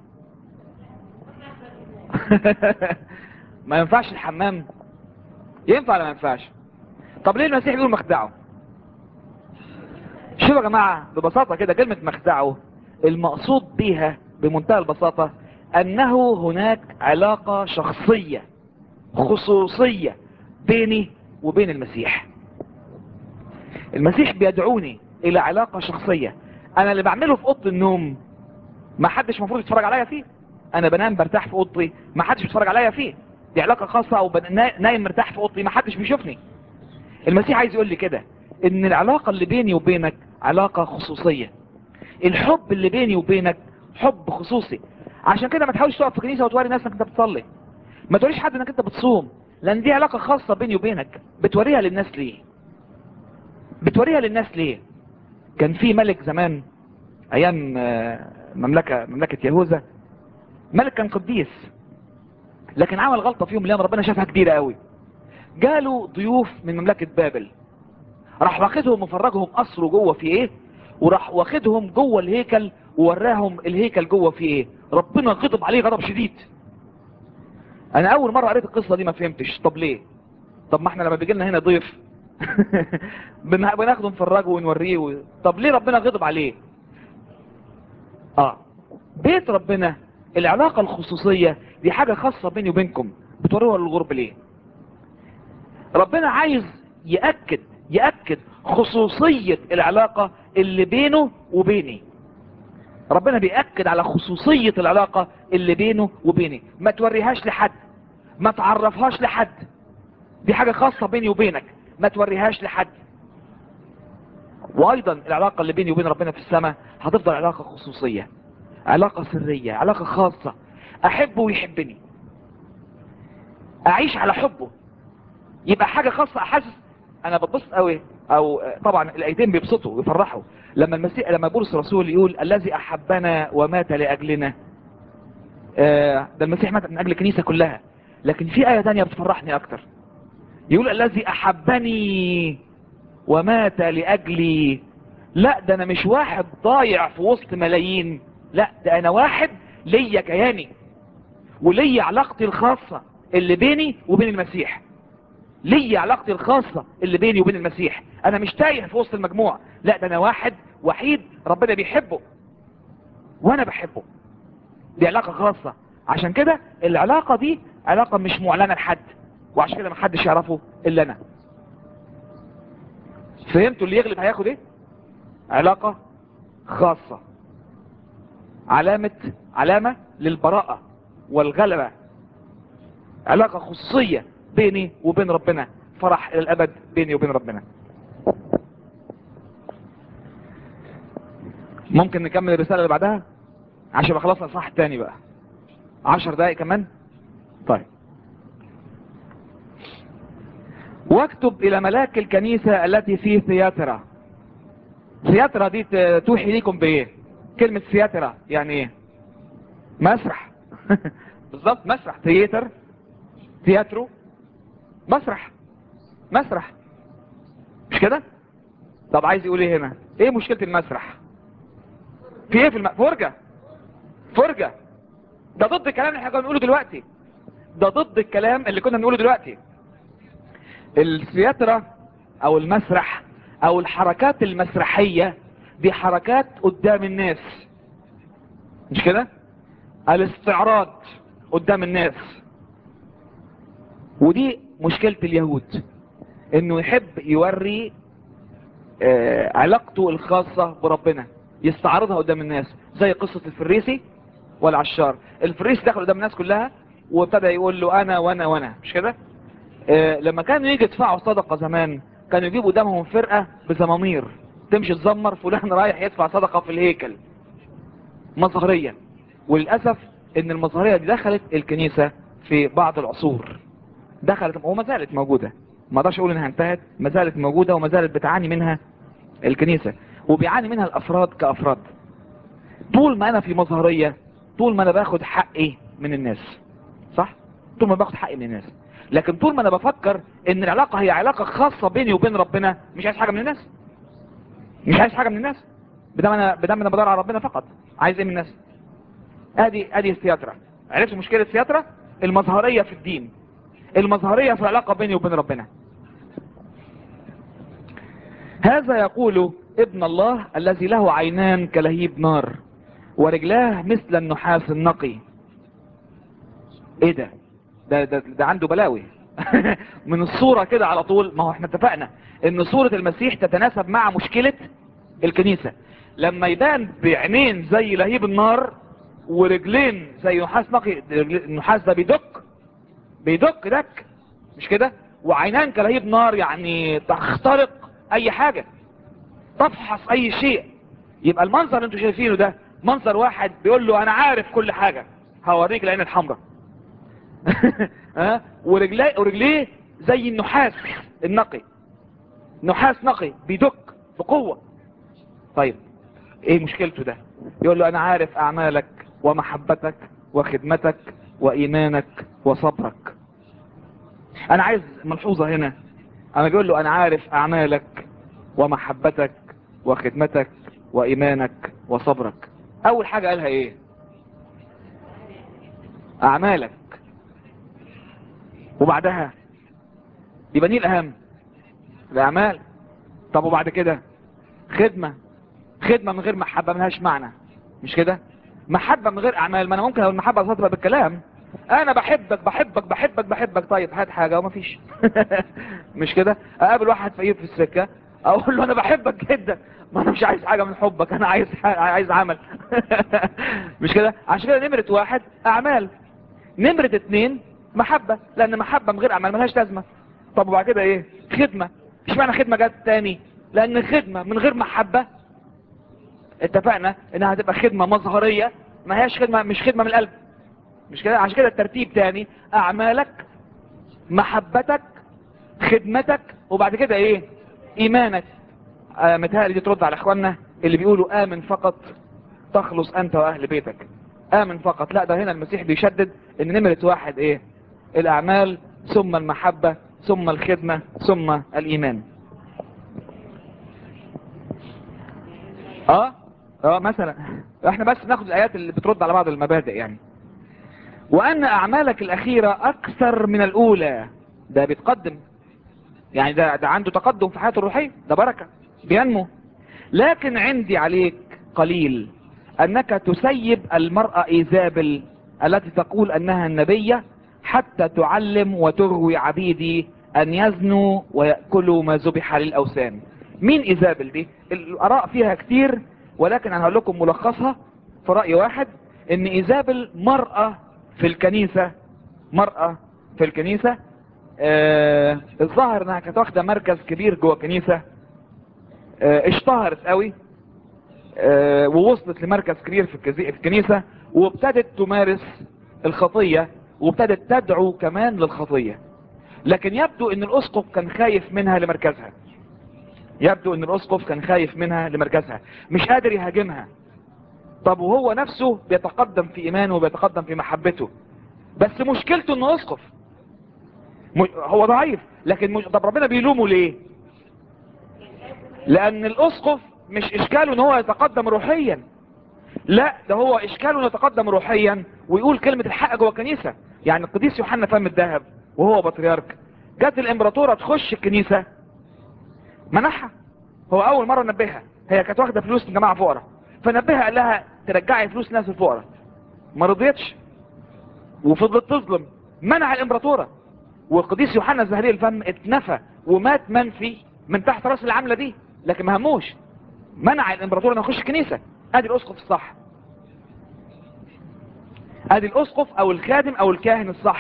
ما ينفعش الحمام ينفع ولا ما ينفعش طب ليه المسيح بيقول مخدعه شوفوا يا جماعة ببساطة كده كلمة مخدعه المقصود بيها بمنتهى البساطة انه هناك علاقة شخصية خصوصية بيني وبين المسيح المسيح بيدعوني الى علاقة شخصية انا اللي بعمله في اوضه النوم ما حدش مفروض يتفرج عليا فيه انا بنام برتاح في اوضتي ما حدش بيتفرج عليا فيه دي علاقة خاصة او بن- نا- نايم مرتاح في اوضتي ما حدش بيشوفني المسيح عايز يقول لي كده ان العلاقة اللي بيني وبينك علاقة خصوصية الحب اللي بيني وبينك حب خصوصي عشان كده ما تحاولش تقف في كنيسة وتوري ناس انك انت بتصلي ما توريش حد انك انت بتصوم لان دي علاقة خاصة بيني وبينك بتوريها للناس ليه بتوريها للناس ليه كان في ملك زمان ايام آه، مملكة مملكة يهوذا ملك كان قديس لكن عمل غلطة فيهم لان ربنا شافها كبيرة قوي جاله ضيوف من مملكة بابل راح واخدهم وفرجهم قصره جوه في ايه وراح واخدهم جوه الهيكل ووراهم الهيكل جوه في ايه ربنا غضب عليه غضب شديد انا اول مرة قريت القصة دي ما فهمتش طب ليه طب ما احنا لما بيجي لنا هنا ضيف بن- بناخده نفرجه ونوريه و... طب ليه ربنا غضب عليه اه بيت ربنا العلاقة الخصوصية دي حاجة خاصة بيني وبينكم بتوروها للغرب ليه ربنا عايز يأكد يأكد خصوصية العلاقة اللي بينه وبيني ربنا بيأكد على خصوصية العلاقة اللي بينه وبيني ما توريهاش لحد ما تعرفهاش لحد دي حاجة خاصة بيني وبينك ما توريهاش لحد وايضا العلاقة اللي بيني وبين ربنا في السماء هتفضل علاقة خصوصية علاقة سرية علاقة خاصة احبه ويحبني اعيش على حبه يبقى حاجة خاصة احسس انا بتبسط قوي او طبعا الايتين بيبسطوا ويفرحوا لما المسيح لما بولس الرسول يقول الذي احبنا ومات لاجلنا آه، ده المسيح مات من اجل الكنيسة كلها لكن في اية تانية بتفرحني اكتر يقول الذي احبني ومات لاجلي لا ده انا مش واحد ضايع في وسط ملايين لا ده انا واحد ليا كياني وليا علاقتي الخاصة اللي بيني وبين المسيح ليا علاقتي الخاصة اللي بيني وبين المسيح انا مش تايه في وسط المجموعة لا ده انا واحد وحيد ربنا بيحبه وانا بحبه دي علاقة خاصة عشان كده العلاقة دي علاقة مش معلنة لحد وعشان كده محدش يعرفه الا انا فهمتوا اللي يغلب هياخد ايه علاقة خاصة علامة علامة للبراءة والغلبة علاقة خصوصية بيني وبين ربنا فرح الى الابد بيني وبين ربنا ممكن نكمل الرسالة اللي بعدها عشان يبقى خلاص الصح التاني بقى عشر دقايق كمان طيب واكتب الى ملاك الكنيسة التي في ثياترا ثياترا دي ت- توحي ليكم بايه كلمة ثياترا يعني ايه مسرح بالظبط مسرح ثياتر ثياترو مسرح مسرح مش كده طب عايز يقول ايه هنا ايه مشكلة المسرح في ايه في الم... فرجة فرجة ده ضد الكلام اللي احنا كنا بنقوله دلوقتي ده ضد الكلام اللي كنا بنقوله دلوقتي الثياترا او المسرح او الحركات المسرحية دي حركات قدام الناس مش كده الاستعراض قدام الناس ودي مشكلة اليهود انه يحب يوري آه، علاقته الخاصة بربنا يستعرضها قدام الناس زي قصة الفريسي والعشار الفريسي دخل قدام الناس كلها وابتدى يقول له انا وانا وانا مش كده آه لما كانوا يجي يدفعوا صدقة زمان كانوا يجيبوا قدامهم فرقة بزمامير تمشي تزمر فلان رايح يدفع صدقة في الهيكل مظهرية وللأسف ان المظهرية دي دخلت الكنيسة في بعض العصور دخلت وما زالت موجودة ما اقدرش اقول انها انتهت ما زالت موجودة وما زالت بتعاني منها الكنيسة وبيعاني منها الافراد كافراد طول ما انا في مظهرية طول ما انا باخد حقي من الناس صح طول ما باخد حقي من الناس لكن طول ما انا بفكر ان العلاقة هي علاقة خاصة بيني وبين ربنا مش عايز حاجة من الناس مش عايز حاجة من الناس بدام انا بدام انا بدور على ربنا فقط عايز ايه من الناس ادي ادي السياترا عرفت مشكلة السياترا المظهرية في الدين المظهرية في العلاقة بيني وبين ربنا هذا يقول ابن الله الذي له عينان كلهيب نار ورجلاه مثل النحاس النقي ايه ده ده, ده, ده عنده بلاوي من الصورة كده على طول ما هو احنا اتفقنا ان صورة المسيح تتناسب مع مشكلة الكنيسة لما يبان بعينين زي لهيب النار ورجلين زي نحاس نقي النحاس ده بيدق بيدق دك مش كده وعينان كلهيب نار يعني تخترق اي حاجة تفحص اي شيء يبقى المنظر اللي انتوا شايفينه ده منظر واحد بيقول له انا عارف كل حاجة هوريك العين الحمراء ها ورجليه ورجليه زي النحاس النقي نحاس نقي بيدق بقوة طيب ايه مشكلته ده يقول له انا عارف اعمالك ومحبتك وخدمتك وايمانك وصبرك انا عايز ملحوظة هنا انا بيقول له انا عارف اعمالك ومحبتك وخدمتك وايمانك وصبرك اول حاجة قالها ايه اعمالك وبعدها يبقى دي الاهم الاعمال طب وبعد كده خدمة خدمة من غير محبة ملهاش معنى مش كده محبة من غير اعمال ما انا ممكن لو المحبة تبقى بالكلام انا بحبك بحبك بحبك بحبك طيب هات حاجة وما فيش مش كده اقابل واحد فقير في السكة اقول له انا بحبك جدا ما انا مش عايز حاجة من حبك انا عايز عايز عمل مش كده عشان كده نمرة واحد اعمال نمرة اتنين محبة لان محبة من غير اعمال ملهاش لازمة طب وبعد كده ايه خدمة مش معنى خدمة جت تاني لان خدمة من غير محبة اتفقنا انها هتبقى خدمة مظهرية ما هياش خدمة مش خدمة من القلب مش كده عشان كده الترتيب تاني اعمالك محبتك خدمتك وبعد كده ايه ايمانك آه متهيألي دي ترد على اخواننا اللي بيقولوا امن فقط تخلص انت واهل بيتك امن فقط لا ده هنا المسيح بيشدد ان نمرة واحد ايه الاعمال ثم المحبة ثم الخدمة ثم الايمان اه اه مثلا احنا بس ناخد الايات اللي بترد على بعض المبادئ يعني وان اعمالك الاخيرة اكثر من الاولى ده بيتقدم يعني ده, ده عنده تقدم في حياته الروحية ده بركة بينمو لكن عندي عليك قليل انك تسيب المرأة ايزابل التي تقول انها النبية حتى تعلم وتغوي عبيدي ان يزنوا ويأكلوا ما ذبح للاوثان مين ايزابل دي الاراء فيها كتير ولكن انا هقول لكم ملخصها في رأي واحد ان ايزابل مرأة في الكنيسة مرأة في الكنيسة آه الظاهر انها كانت واخده مركز كبير جوه الكنيسة آه اشتهرت قوي آه ووصلت لمركز كبير في الكنيسة وابتدت تمارس الخطية وابتدت تدعو كمان للخطية لكن يبدو ان الاسقف كان خايف منها لمركزها يبدو ان الاسقف كان خايف منها لمركزها مش قادر يهاجمها طب وهو نفسه بيتقدم في ايمانه وبيتقدم في محبته بس مشكلته انه اسقف هو ضعيف لكن مش... طب ربنا بيلومه ليه لان الاسقف مش اشكاله ان هو يتقدم روحيا لا ده هو اشكاله انه يتقدم روحيا ويقول كلمة الحق جوه الكنيسة يعني القديس يوحنا فم الذهب وهو بطريرك جت الامبراطورة تخش الكنيسة منحها هو اول مرة نبهها هي كانت واخدة فلوس من جماعة فقراء فنبهها قال لها ترجعي فلوس ناس الفقراء ما رضيتش وفضلت تظلم منع الامبراطورة والقديس يوحنا الزهري الفم اتنفى ومات منفي من تحت راس العملة دي لكن ما هموش منع الامبراطور انه يخش الكنيسة ادي الاسقف الصح ادي الاسقف او الخادم او الكاهن الصح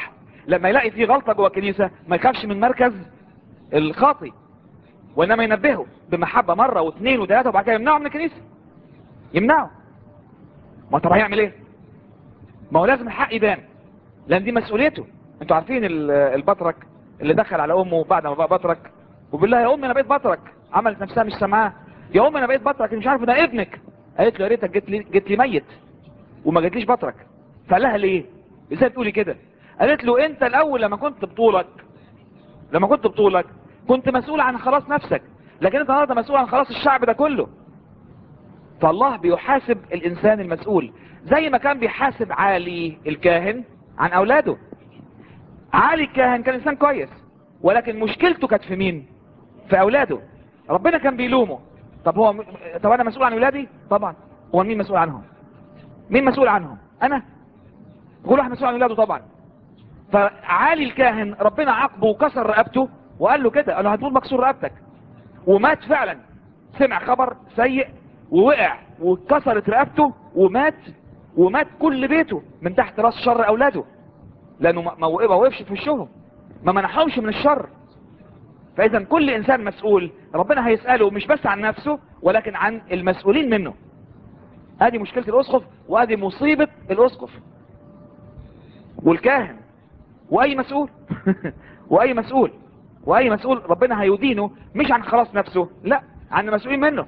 لما يلاقي فيه غلطة جوه الكنيسة ما يخافش من مركز الخاطي وانما ينبهه بمحبة مرة واثنين وثلاثة وبعد كده يمنعه من الكنيسة يمنعه ما طب هيعمل ايه ما هو لازم الحق يبان لان دي مسؤوليته انتوا عارفين ال- البطرك اللي دخل على امه بعد ما بقى بطرك وبيقول لها يا امي انا بقيت بطرك عملت نفسها مش سامعاه يا امي انا بقيت بطرك مش عارف ده ابنك قالت له يا ريتك جيت لي جيت لي ميت وما جيتليش بطرك فقال لها ليه ازاي تقولي كده قالت له انت الاول لما كنت بطولك لما كنت بطولك كنت مسؤول عن خلاص نفسك لكن انت النهارده مسؤول عن خلاص الشعب ده كله فالله بيحاسب الانسان المسؤول زي ما كان بيحاسب عالي الكاهن عن اولاده عالي الكاهن كان انسان كويس ولكن مشكلته كانت في مين في اولاده ربنا كان بيلومه طب هو طب انا مسؤول عن اولادي طبعا هو مين مسؤول عنهم مين مسؤول عنهم انا كل واحد مسؤول عن اولاده طبعا فعالي الكاهن ربنا عاقبه وكسر رقبته وقال له كده قال له هتموت مكسور رقبتك ومات فعلا سمع خبر سيء ووقع واتكسرت رقبته ومات ومات كل بيته من تحت راس شر اولاده لانه ما ما وقف- ما وقفش في وشهم ما منحهمش من الشر فاذا كل انسان مسؤول ربنا هيساله مش بس عن نفسه ولكن عن المسؤولين منه ادي مشكله الاسقف وادي مصيبه الاسقف والكاهن واي مسؤول واي مسؤول واي مسؤول ربنا هيدينه مش عن خلاص نفسه لا عن المسؤولين منه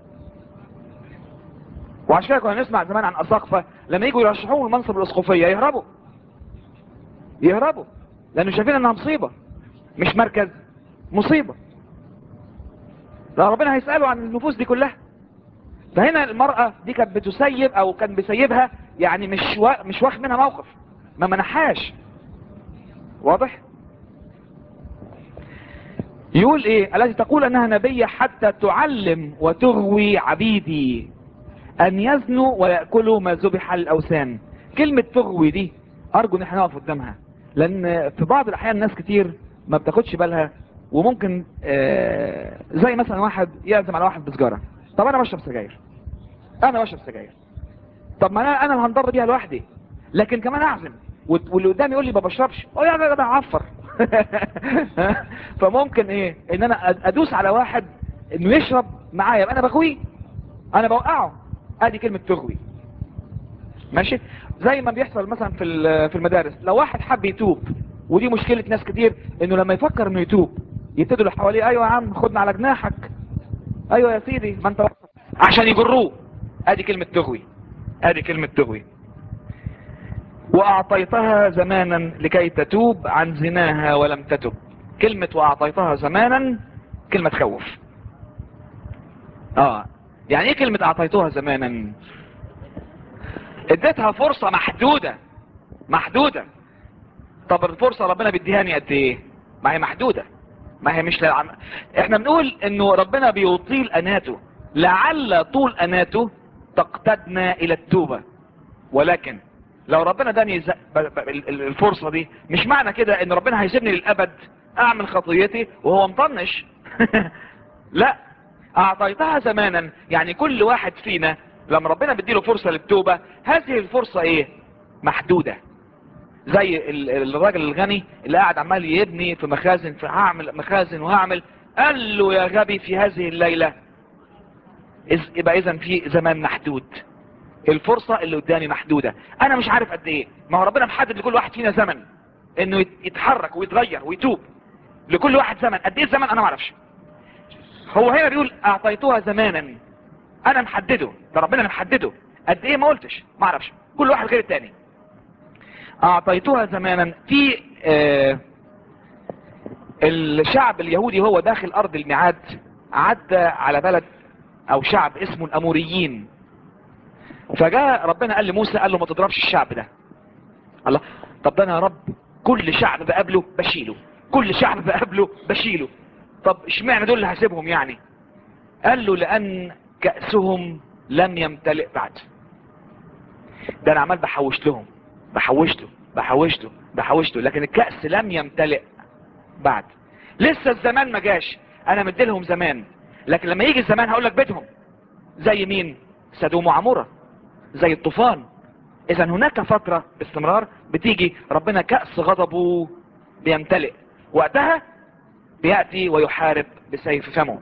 وعشان كده كنا نسمع زمان عن اساقفه لما يجوا يرشحوهم المنصب الاسقفيه يهربوا يهربوا لانه شايفين انها مصيبه مش مركز مصيبه لا ربنا هيساله عن النفوس دي كلها فهنا المرأة دي كانت بتسيب او كان بيسيبها يعني مش وا... مش واخد منها موقف ما منحاش واضح يقول ايه التي تقول انها نبية حتى تعلم وتغوي عبيدي ان يزنوا ويأكلوا ما ذبح للاوثان كلمة تغوي دي ارجو ان احنا نقف قدامها لان في بعض الاحيان ناس كتير ما بتاخدش بالها وممكن آه زي مثلا واحد يعزم على واحد بسجارة طب انا بشرب سجاير انا بشرب سجاير طب ما انا انا اللي هنضر بيها لوحدي لكن كمان اعزم وت- واللي قدامي يقول لي ما بشربش اه يا جدع عفر فممكن ايه ان انا أد- ادوس على واحد انه يشرب معايا يبقى انا بغويه انا بوقعه ادي كلمة تغوي ماشي زي ما بيحصل مثلا في ال- في المدارس لو واحد حب يتوب ودي مشكلة ناس كتير انه لما يفكر انه يتوب يبتدوا اللي حواليه ايوه يا عم خدنا على جناحك ايوه يا سيدي ما انت عشان يجروه ادي كلمة تغوي ادي كلمة تغوي واعطيتها زمانا لكي تتوب عن زناها ولم تتب كلمة واعطيتها زمانا كلمة تخوف اه يعني ايه كلمة اعطيتها زمانا اديتها فرصة محدودة محدودة طب الفرصة ربنا بيديهاني قد ايه ما هي محدودة ما هي مش للعم... احنا بنقول انه ربنا بيطيل اناته لعل طول اناته تقتدنا الى التوبة ولكن لو ربنا داني ز... ب... ب... ال- ال- الفرصة دي مش معنى كده ان ربنا هيسيبني للابد اعمل خطيتي وهو مطنش لا اعطيتها زمانا يعني كل واحد فينا لما ربنا بيديله فرصة للتوبة هذه الفرصة ايه محدودة زي ال- الراجل الغني اللي قاعد عمال يبني في مخازن في هعمل مخازن وهعمل قال له يا غبي في هذه الليلة إذ- يبقى اذا في زمان محدود الفرصة اللي قدامي محدودة انا مش عارف قد ايه ما هو ربنا محدد لكل واحد فينا زمن انه يت- يتحرك ويتغير ويتوب لكل واحد زمن قد ايه الزمن انا ما اعرفش هو هنا بيقول اعطيتها زمانا انا محدده ده ربنا اللي محدده قد ايه ما قلتش ما اعرفش كل واحد غير التاني اعطيتها زمانا في آه الشعب اليهودي هو داخل ارض الميعاد عدى على بلد او شعب اسمه الاموريين فجاء ربنا قال لموسى قال له ما تضربش الشعب ده الله طب ده انا يا رب كل شعب بقابله بشيله كل شعب بقابله بشيله طب اشمعنى دول اللي هسيبهم يعني قال له لان كأسهم لم يمتلئ بعد ده انا عمال بحوش لهم بحوشته بحوشته بحوشته لكن الكأس لم يمتلئ بعد لسه الزمان ما جاش انا مديلهم زمان لكن لما يجي الزمان هقول لك بيتهم زي مين سدوم وعمورة زي الطوفان اذا هناك فترة باستمرار بتيجي ربنا كأس غضبه بيمتلئ وقتها بيأتي ويحارب بسيف فمه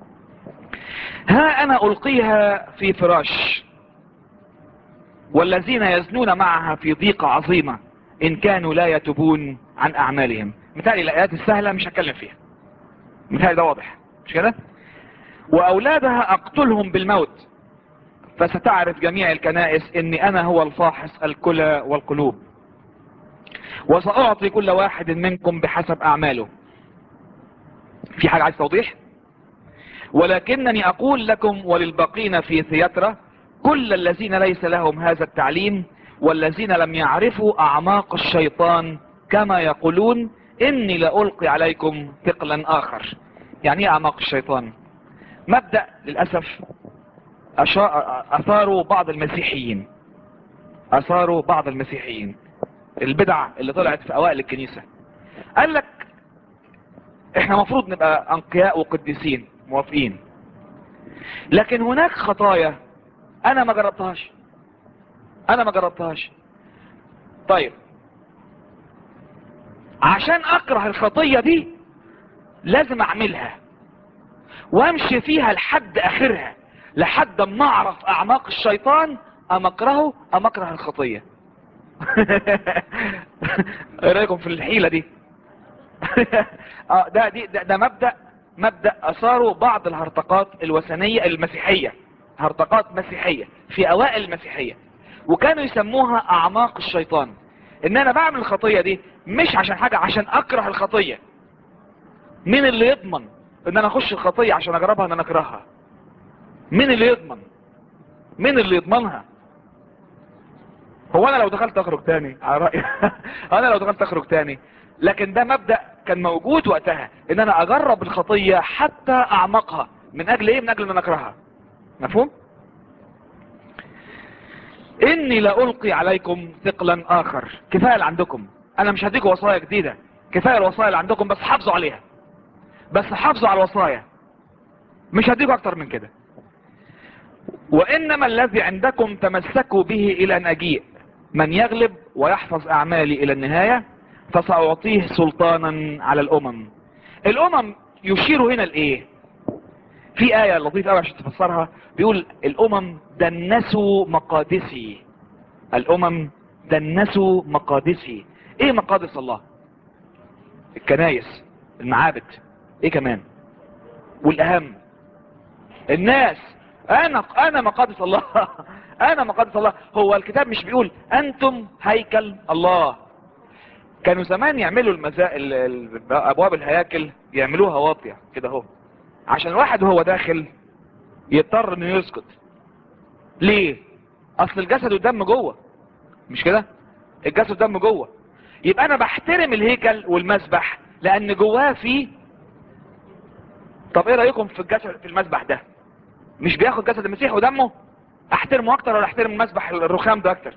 ها انا القيها في فراش والذين يزنون معها في ضيقة عظيمة ان كانوا لا يتوبون عن اعمالهم مثالي الايات السهلة مش هتكلم فيها مثالي ده واضح مش كده واولادها اقتلهم بالموت فستعرف جميع الكنائس اني انا هو الفاحص الكلى والقلوب وساعطي كل واحد منكم بحسب اعماله في حاجة عايز توضيح ولكنني اقول لكم وللباقين في ثياترا كل الذين ليس لهم هذا التعليم والذين لم يعرفوا اعماق الشيطان كما يقولون اني لألقي عليكم ثقلا اخر يعني ايه اعماق الشيطان مبدأ للأسف اثاروا بعض المسيحيين اثاروا بعض المسيحيين البدع اللي طلعت في اوائل الكنيسة قال لك احنا مفروض نبقى انقياء وقديسين موافقين لكن هناك خطايا انا ما جربتهاش انا ما جربتهاش طيب عشان اكره الخطية دي لازم اعملها وامشي فيها لحد اخرها لحد ما اعرف اعماق الشيطان ام اكرهه ام اكره الخطية ايه رايكم في الحيلة دي اه ده دي ده, ده مبدأ مبدأ اثاره بعض الهرطقات الوثنية المسيحية هرطقات مسيحية في اوائل المسيحية وكانوا يسموها اعماق الشيطان ان انا بعمل الخطية دي مش عشان حاجة عشان اكره الخطية مين اللي يضمن ان انا اخش الخطية عشان اجربها ان انا اكرهها مين اللي يضمن مين اللي يضمنها هو انا لو دخلت اخرج تاني على رأيي انا لو دخلت اخرج تاني لكن ده مبدأ كان موجود وقتها ان انا اجرب الخطية حتى اعمقها من اجل ايه من اجل ان انا اكرهها مفهوم اني لألقي عليكم ثقلا اخر كفاية اللي عندكم انا مش هديكم وصايا جديدة كفاية الوصايا اللي عندكم بس حافظوا عليها بس حافظوا على الوصايا مش هديكم اكتر من كده وانما الذي عندكم تمسكوا به الى ان اجيء من يغلب ويحفظ اعمالي الى النهاية فسأعطيه سلطانا على الامم الامم يشير هنا لايه في آية لطيفة قوي عشان تفسرها بيقول الامم دنسوا مقادسي الامم دنسوا مقادسي ايه مقادس الله الكنايس المعابد ايه كمان والاهم الناس انا انا مقادس الله انا مقادس الله هو الكتاب مش بيقول انتم هيكل الله كانوا زمان يعملوا المزا... ال... ال... ابواب الهياكل يعملوها واطية كده اهو عشان الواحد وهو داخل يضطر انه يسكت ليه اصل الجسد والدم جوه مش كده الجسد والدم جوه يبقى انا بحترم الهيكل والمسبح لان جواه فيه طب ايه رايكم في الجسد في المسبح ده مش بياخد جسد المسيح ودمه احترمه اكتر ولا احترم المسبح الرخام ده اكتر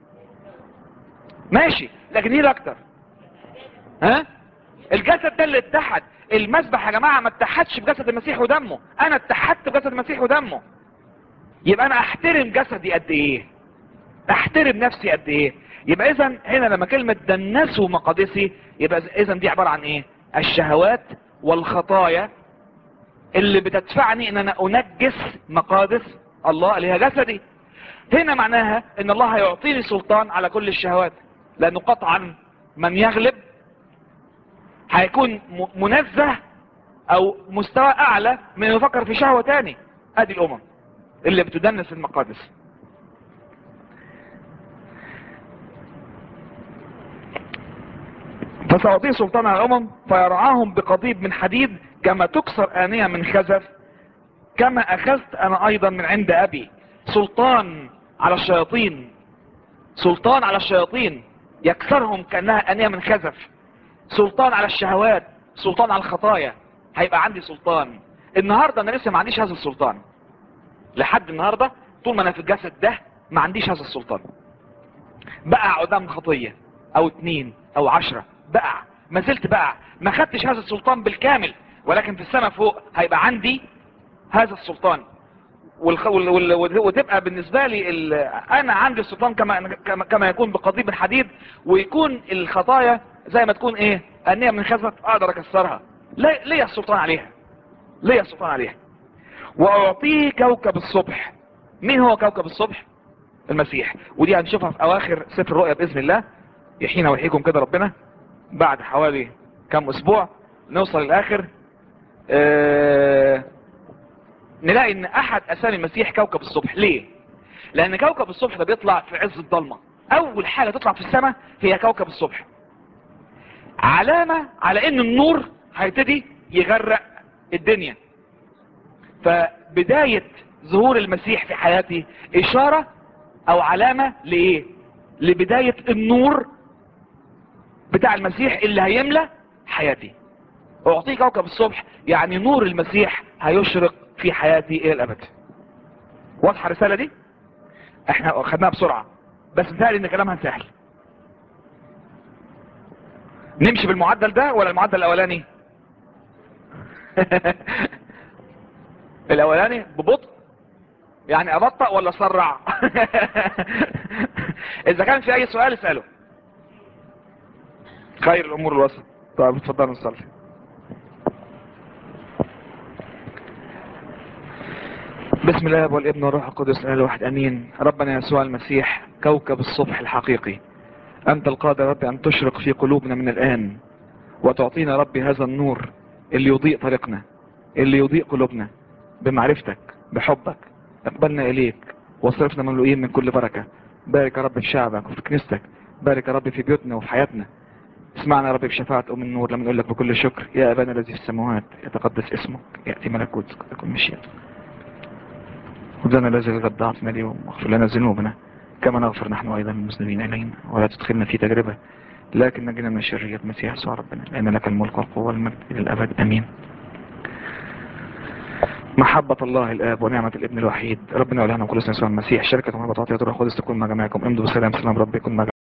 ماشي لكن ايه اكتر ها الجسد ده اللي اتحد المسبح يا جماعة ما اتحدش بجسد المسيح ودمه انا اتحدت بجسد المسيح ودمه يبقى انا احترم جسدي قد ايه احترم نفسي قد ايه يبقى اذا هنا لما كلمة دنسوا مقادسي يبقى اذا دي عبارة عن ايه الشهوات والخطايا اللي بتدفعني ان انا انجس مقادس الله اللي هي جسدي هنا معناها ان الله هيعطيني سلطان على كل الشهوات لانه قطعا من يغلب هيكون منزه او مستوى اعلى من يفكر في شهوة تاني ادي الامم اللي بتدنس المقادس فسأعطيه سلطان على الامم فيرعاهم بقضيب من حديد كما تكسر آنية من خزف كما اخذت انا ايضا من عند ابي سلطان على الشياطين سلطان على الشياطين يكسرهم كأنها آنية من خزف سلطان على الشهوات سلطان على الخطايا هيبقى عندي سلطان النهاردة انا لسه ما عنديش هذا السلطان لحد النهاردة طول ما انا في الجسد ده ما عنديش هذا السلطان بقع قدام خطية او اتنين او عشرة بقع ما زلت بقع ما خدتش هذا السلطان بالكامل ولكن في السماء فوق هيبقى عندي هذا السلطان والخ... وال... وال... وتبقى بالنسبة لي ال... انا عندي السلطان كما... كما كما يكون بقضيب من حديد ويكون الخطايا زي ما تكون ايه انية من خزف اقدر اكسرها ليه ليه السلطان عليها ليه السلطان عليها واعطيه كوكب الصبح مين هو كوكب الصبح المسيح ودي هنشوفها في اواخر سفر الرؤيا باذن الله يحيينا ويحييكم كده ربنا بعد حوالي كم اسبوع نوصل الاخر اه نلاقي ان احد اسامي المسيح كوكب الصبح ليه لان كوكب الصبح ده بيطلع في عز الضلمه اول حاجه تطلع في السماء هي كوكب الصبح علامه على ان النور هيبتدي يغرق الدنيا فبدايه ظهور المسيح في حياتي اشاره او علامه لايه لبدايه النور بتاع المسيح اللي هيملى حياتي اعطيه كوكب الصبح يعني نور المسيح هيشرق في حياتي الى الابد واضحه الرساله دي احنا خدناها بسرعه بس متهيألي ان كلامها سهل نمشي بالمعدل ده ولا المعدل الاولاني الاولاني ببطء يعني ابطأ ولا اسرع اذا كان في اي سؤال اسأله خير الامور الوسط طيب اتفضلوا نصلي بسم الله والابن والروح القدس الاله الواحد امين ربنا يسوع المسيح كوكب الصبح الحقيقي انت القادر ربي ان تشرق في قلوبنا من الان وتعطينا ربي هذا النور اللي يضيء طريقنا اللي يضيء قلوبنا بمعرفتك بحبك اقبلنا اليك واصرفنا مملوئين من كل بركة بارك يا رب في شعبك وفي كنيستك بارك يا رب في بيوتنا وفي حياتنا اسمعنا يا رب بشفاعة ام النور لما نقول لك بكل شكر يا ابانا الذي في السماوات يتقدس اسمك يأتي ملكوتك تكون مشيئتك خذنا الذي غد ضعفنا اليوم واغفر لنا ذنوبنا كما نغفر نحن ايضا المسلمين الينا ولا تدخلنا في تجربة لكن نجنا من الشرية مسيح يسوع ربنا لان لك الملك والقوة والمجد الى الابد امين محبة الله الآب ونعمة الابن الوحيد ربنا ولهنا كل سنة المسيح شركة محبة عطية الروح القدس تكون مع جميعكم امضوا بسلام سلام ربكم مع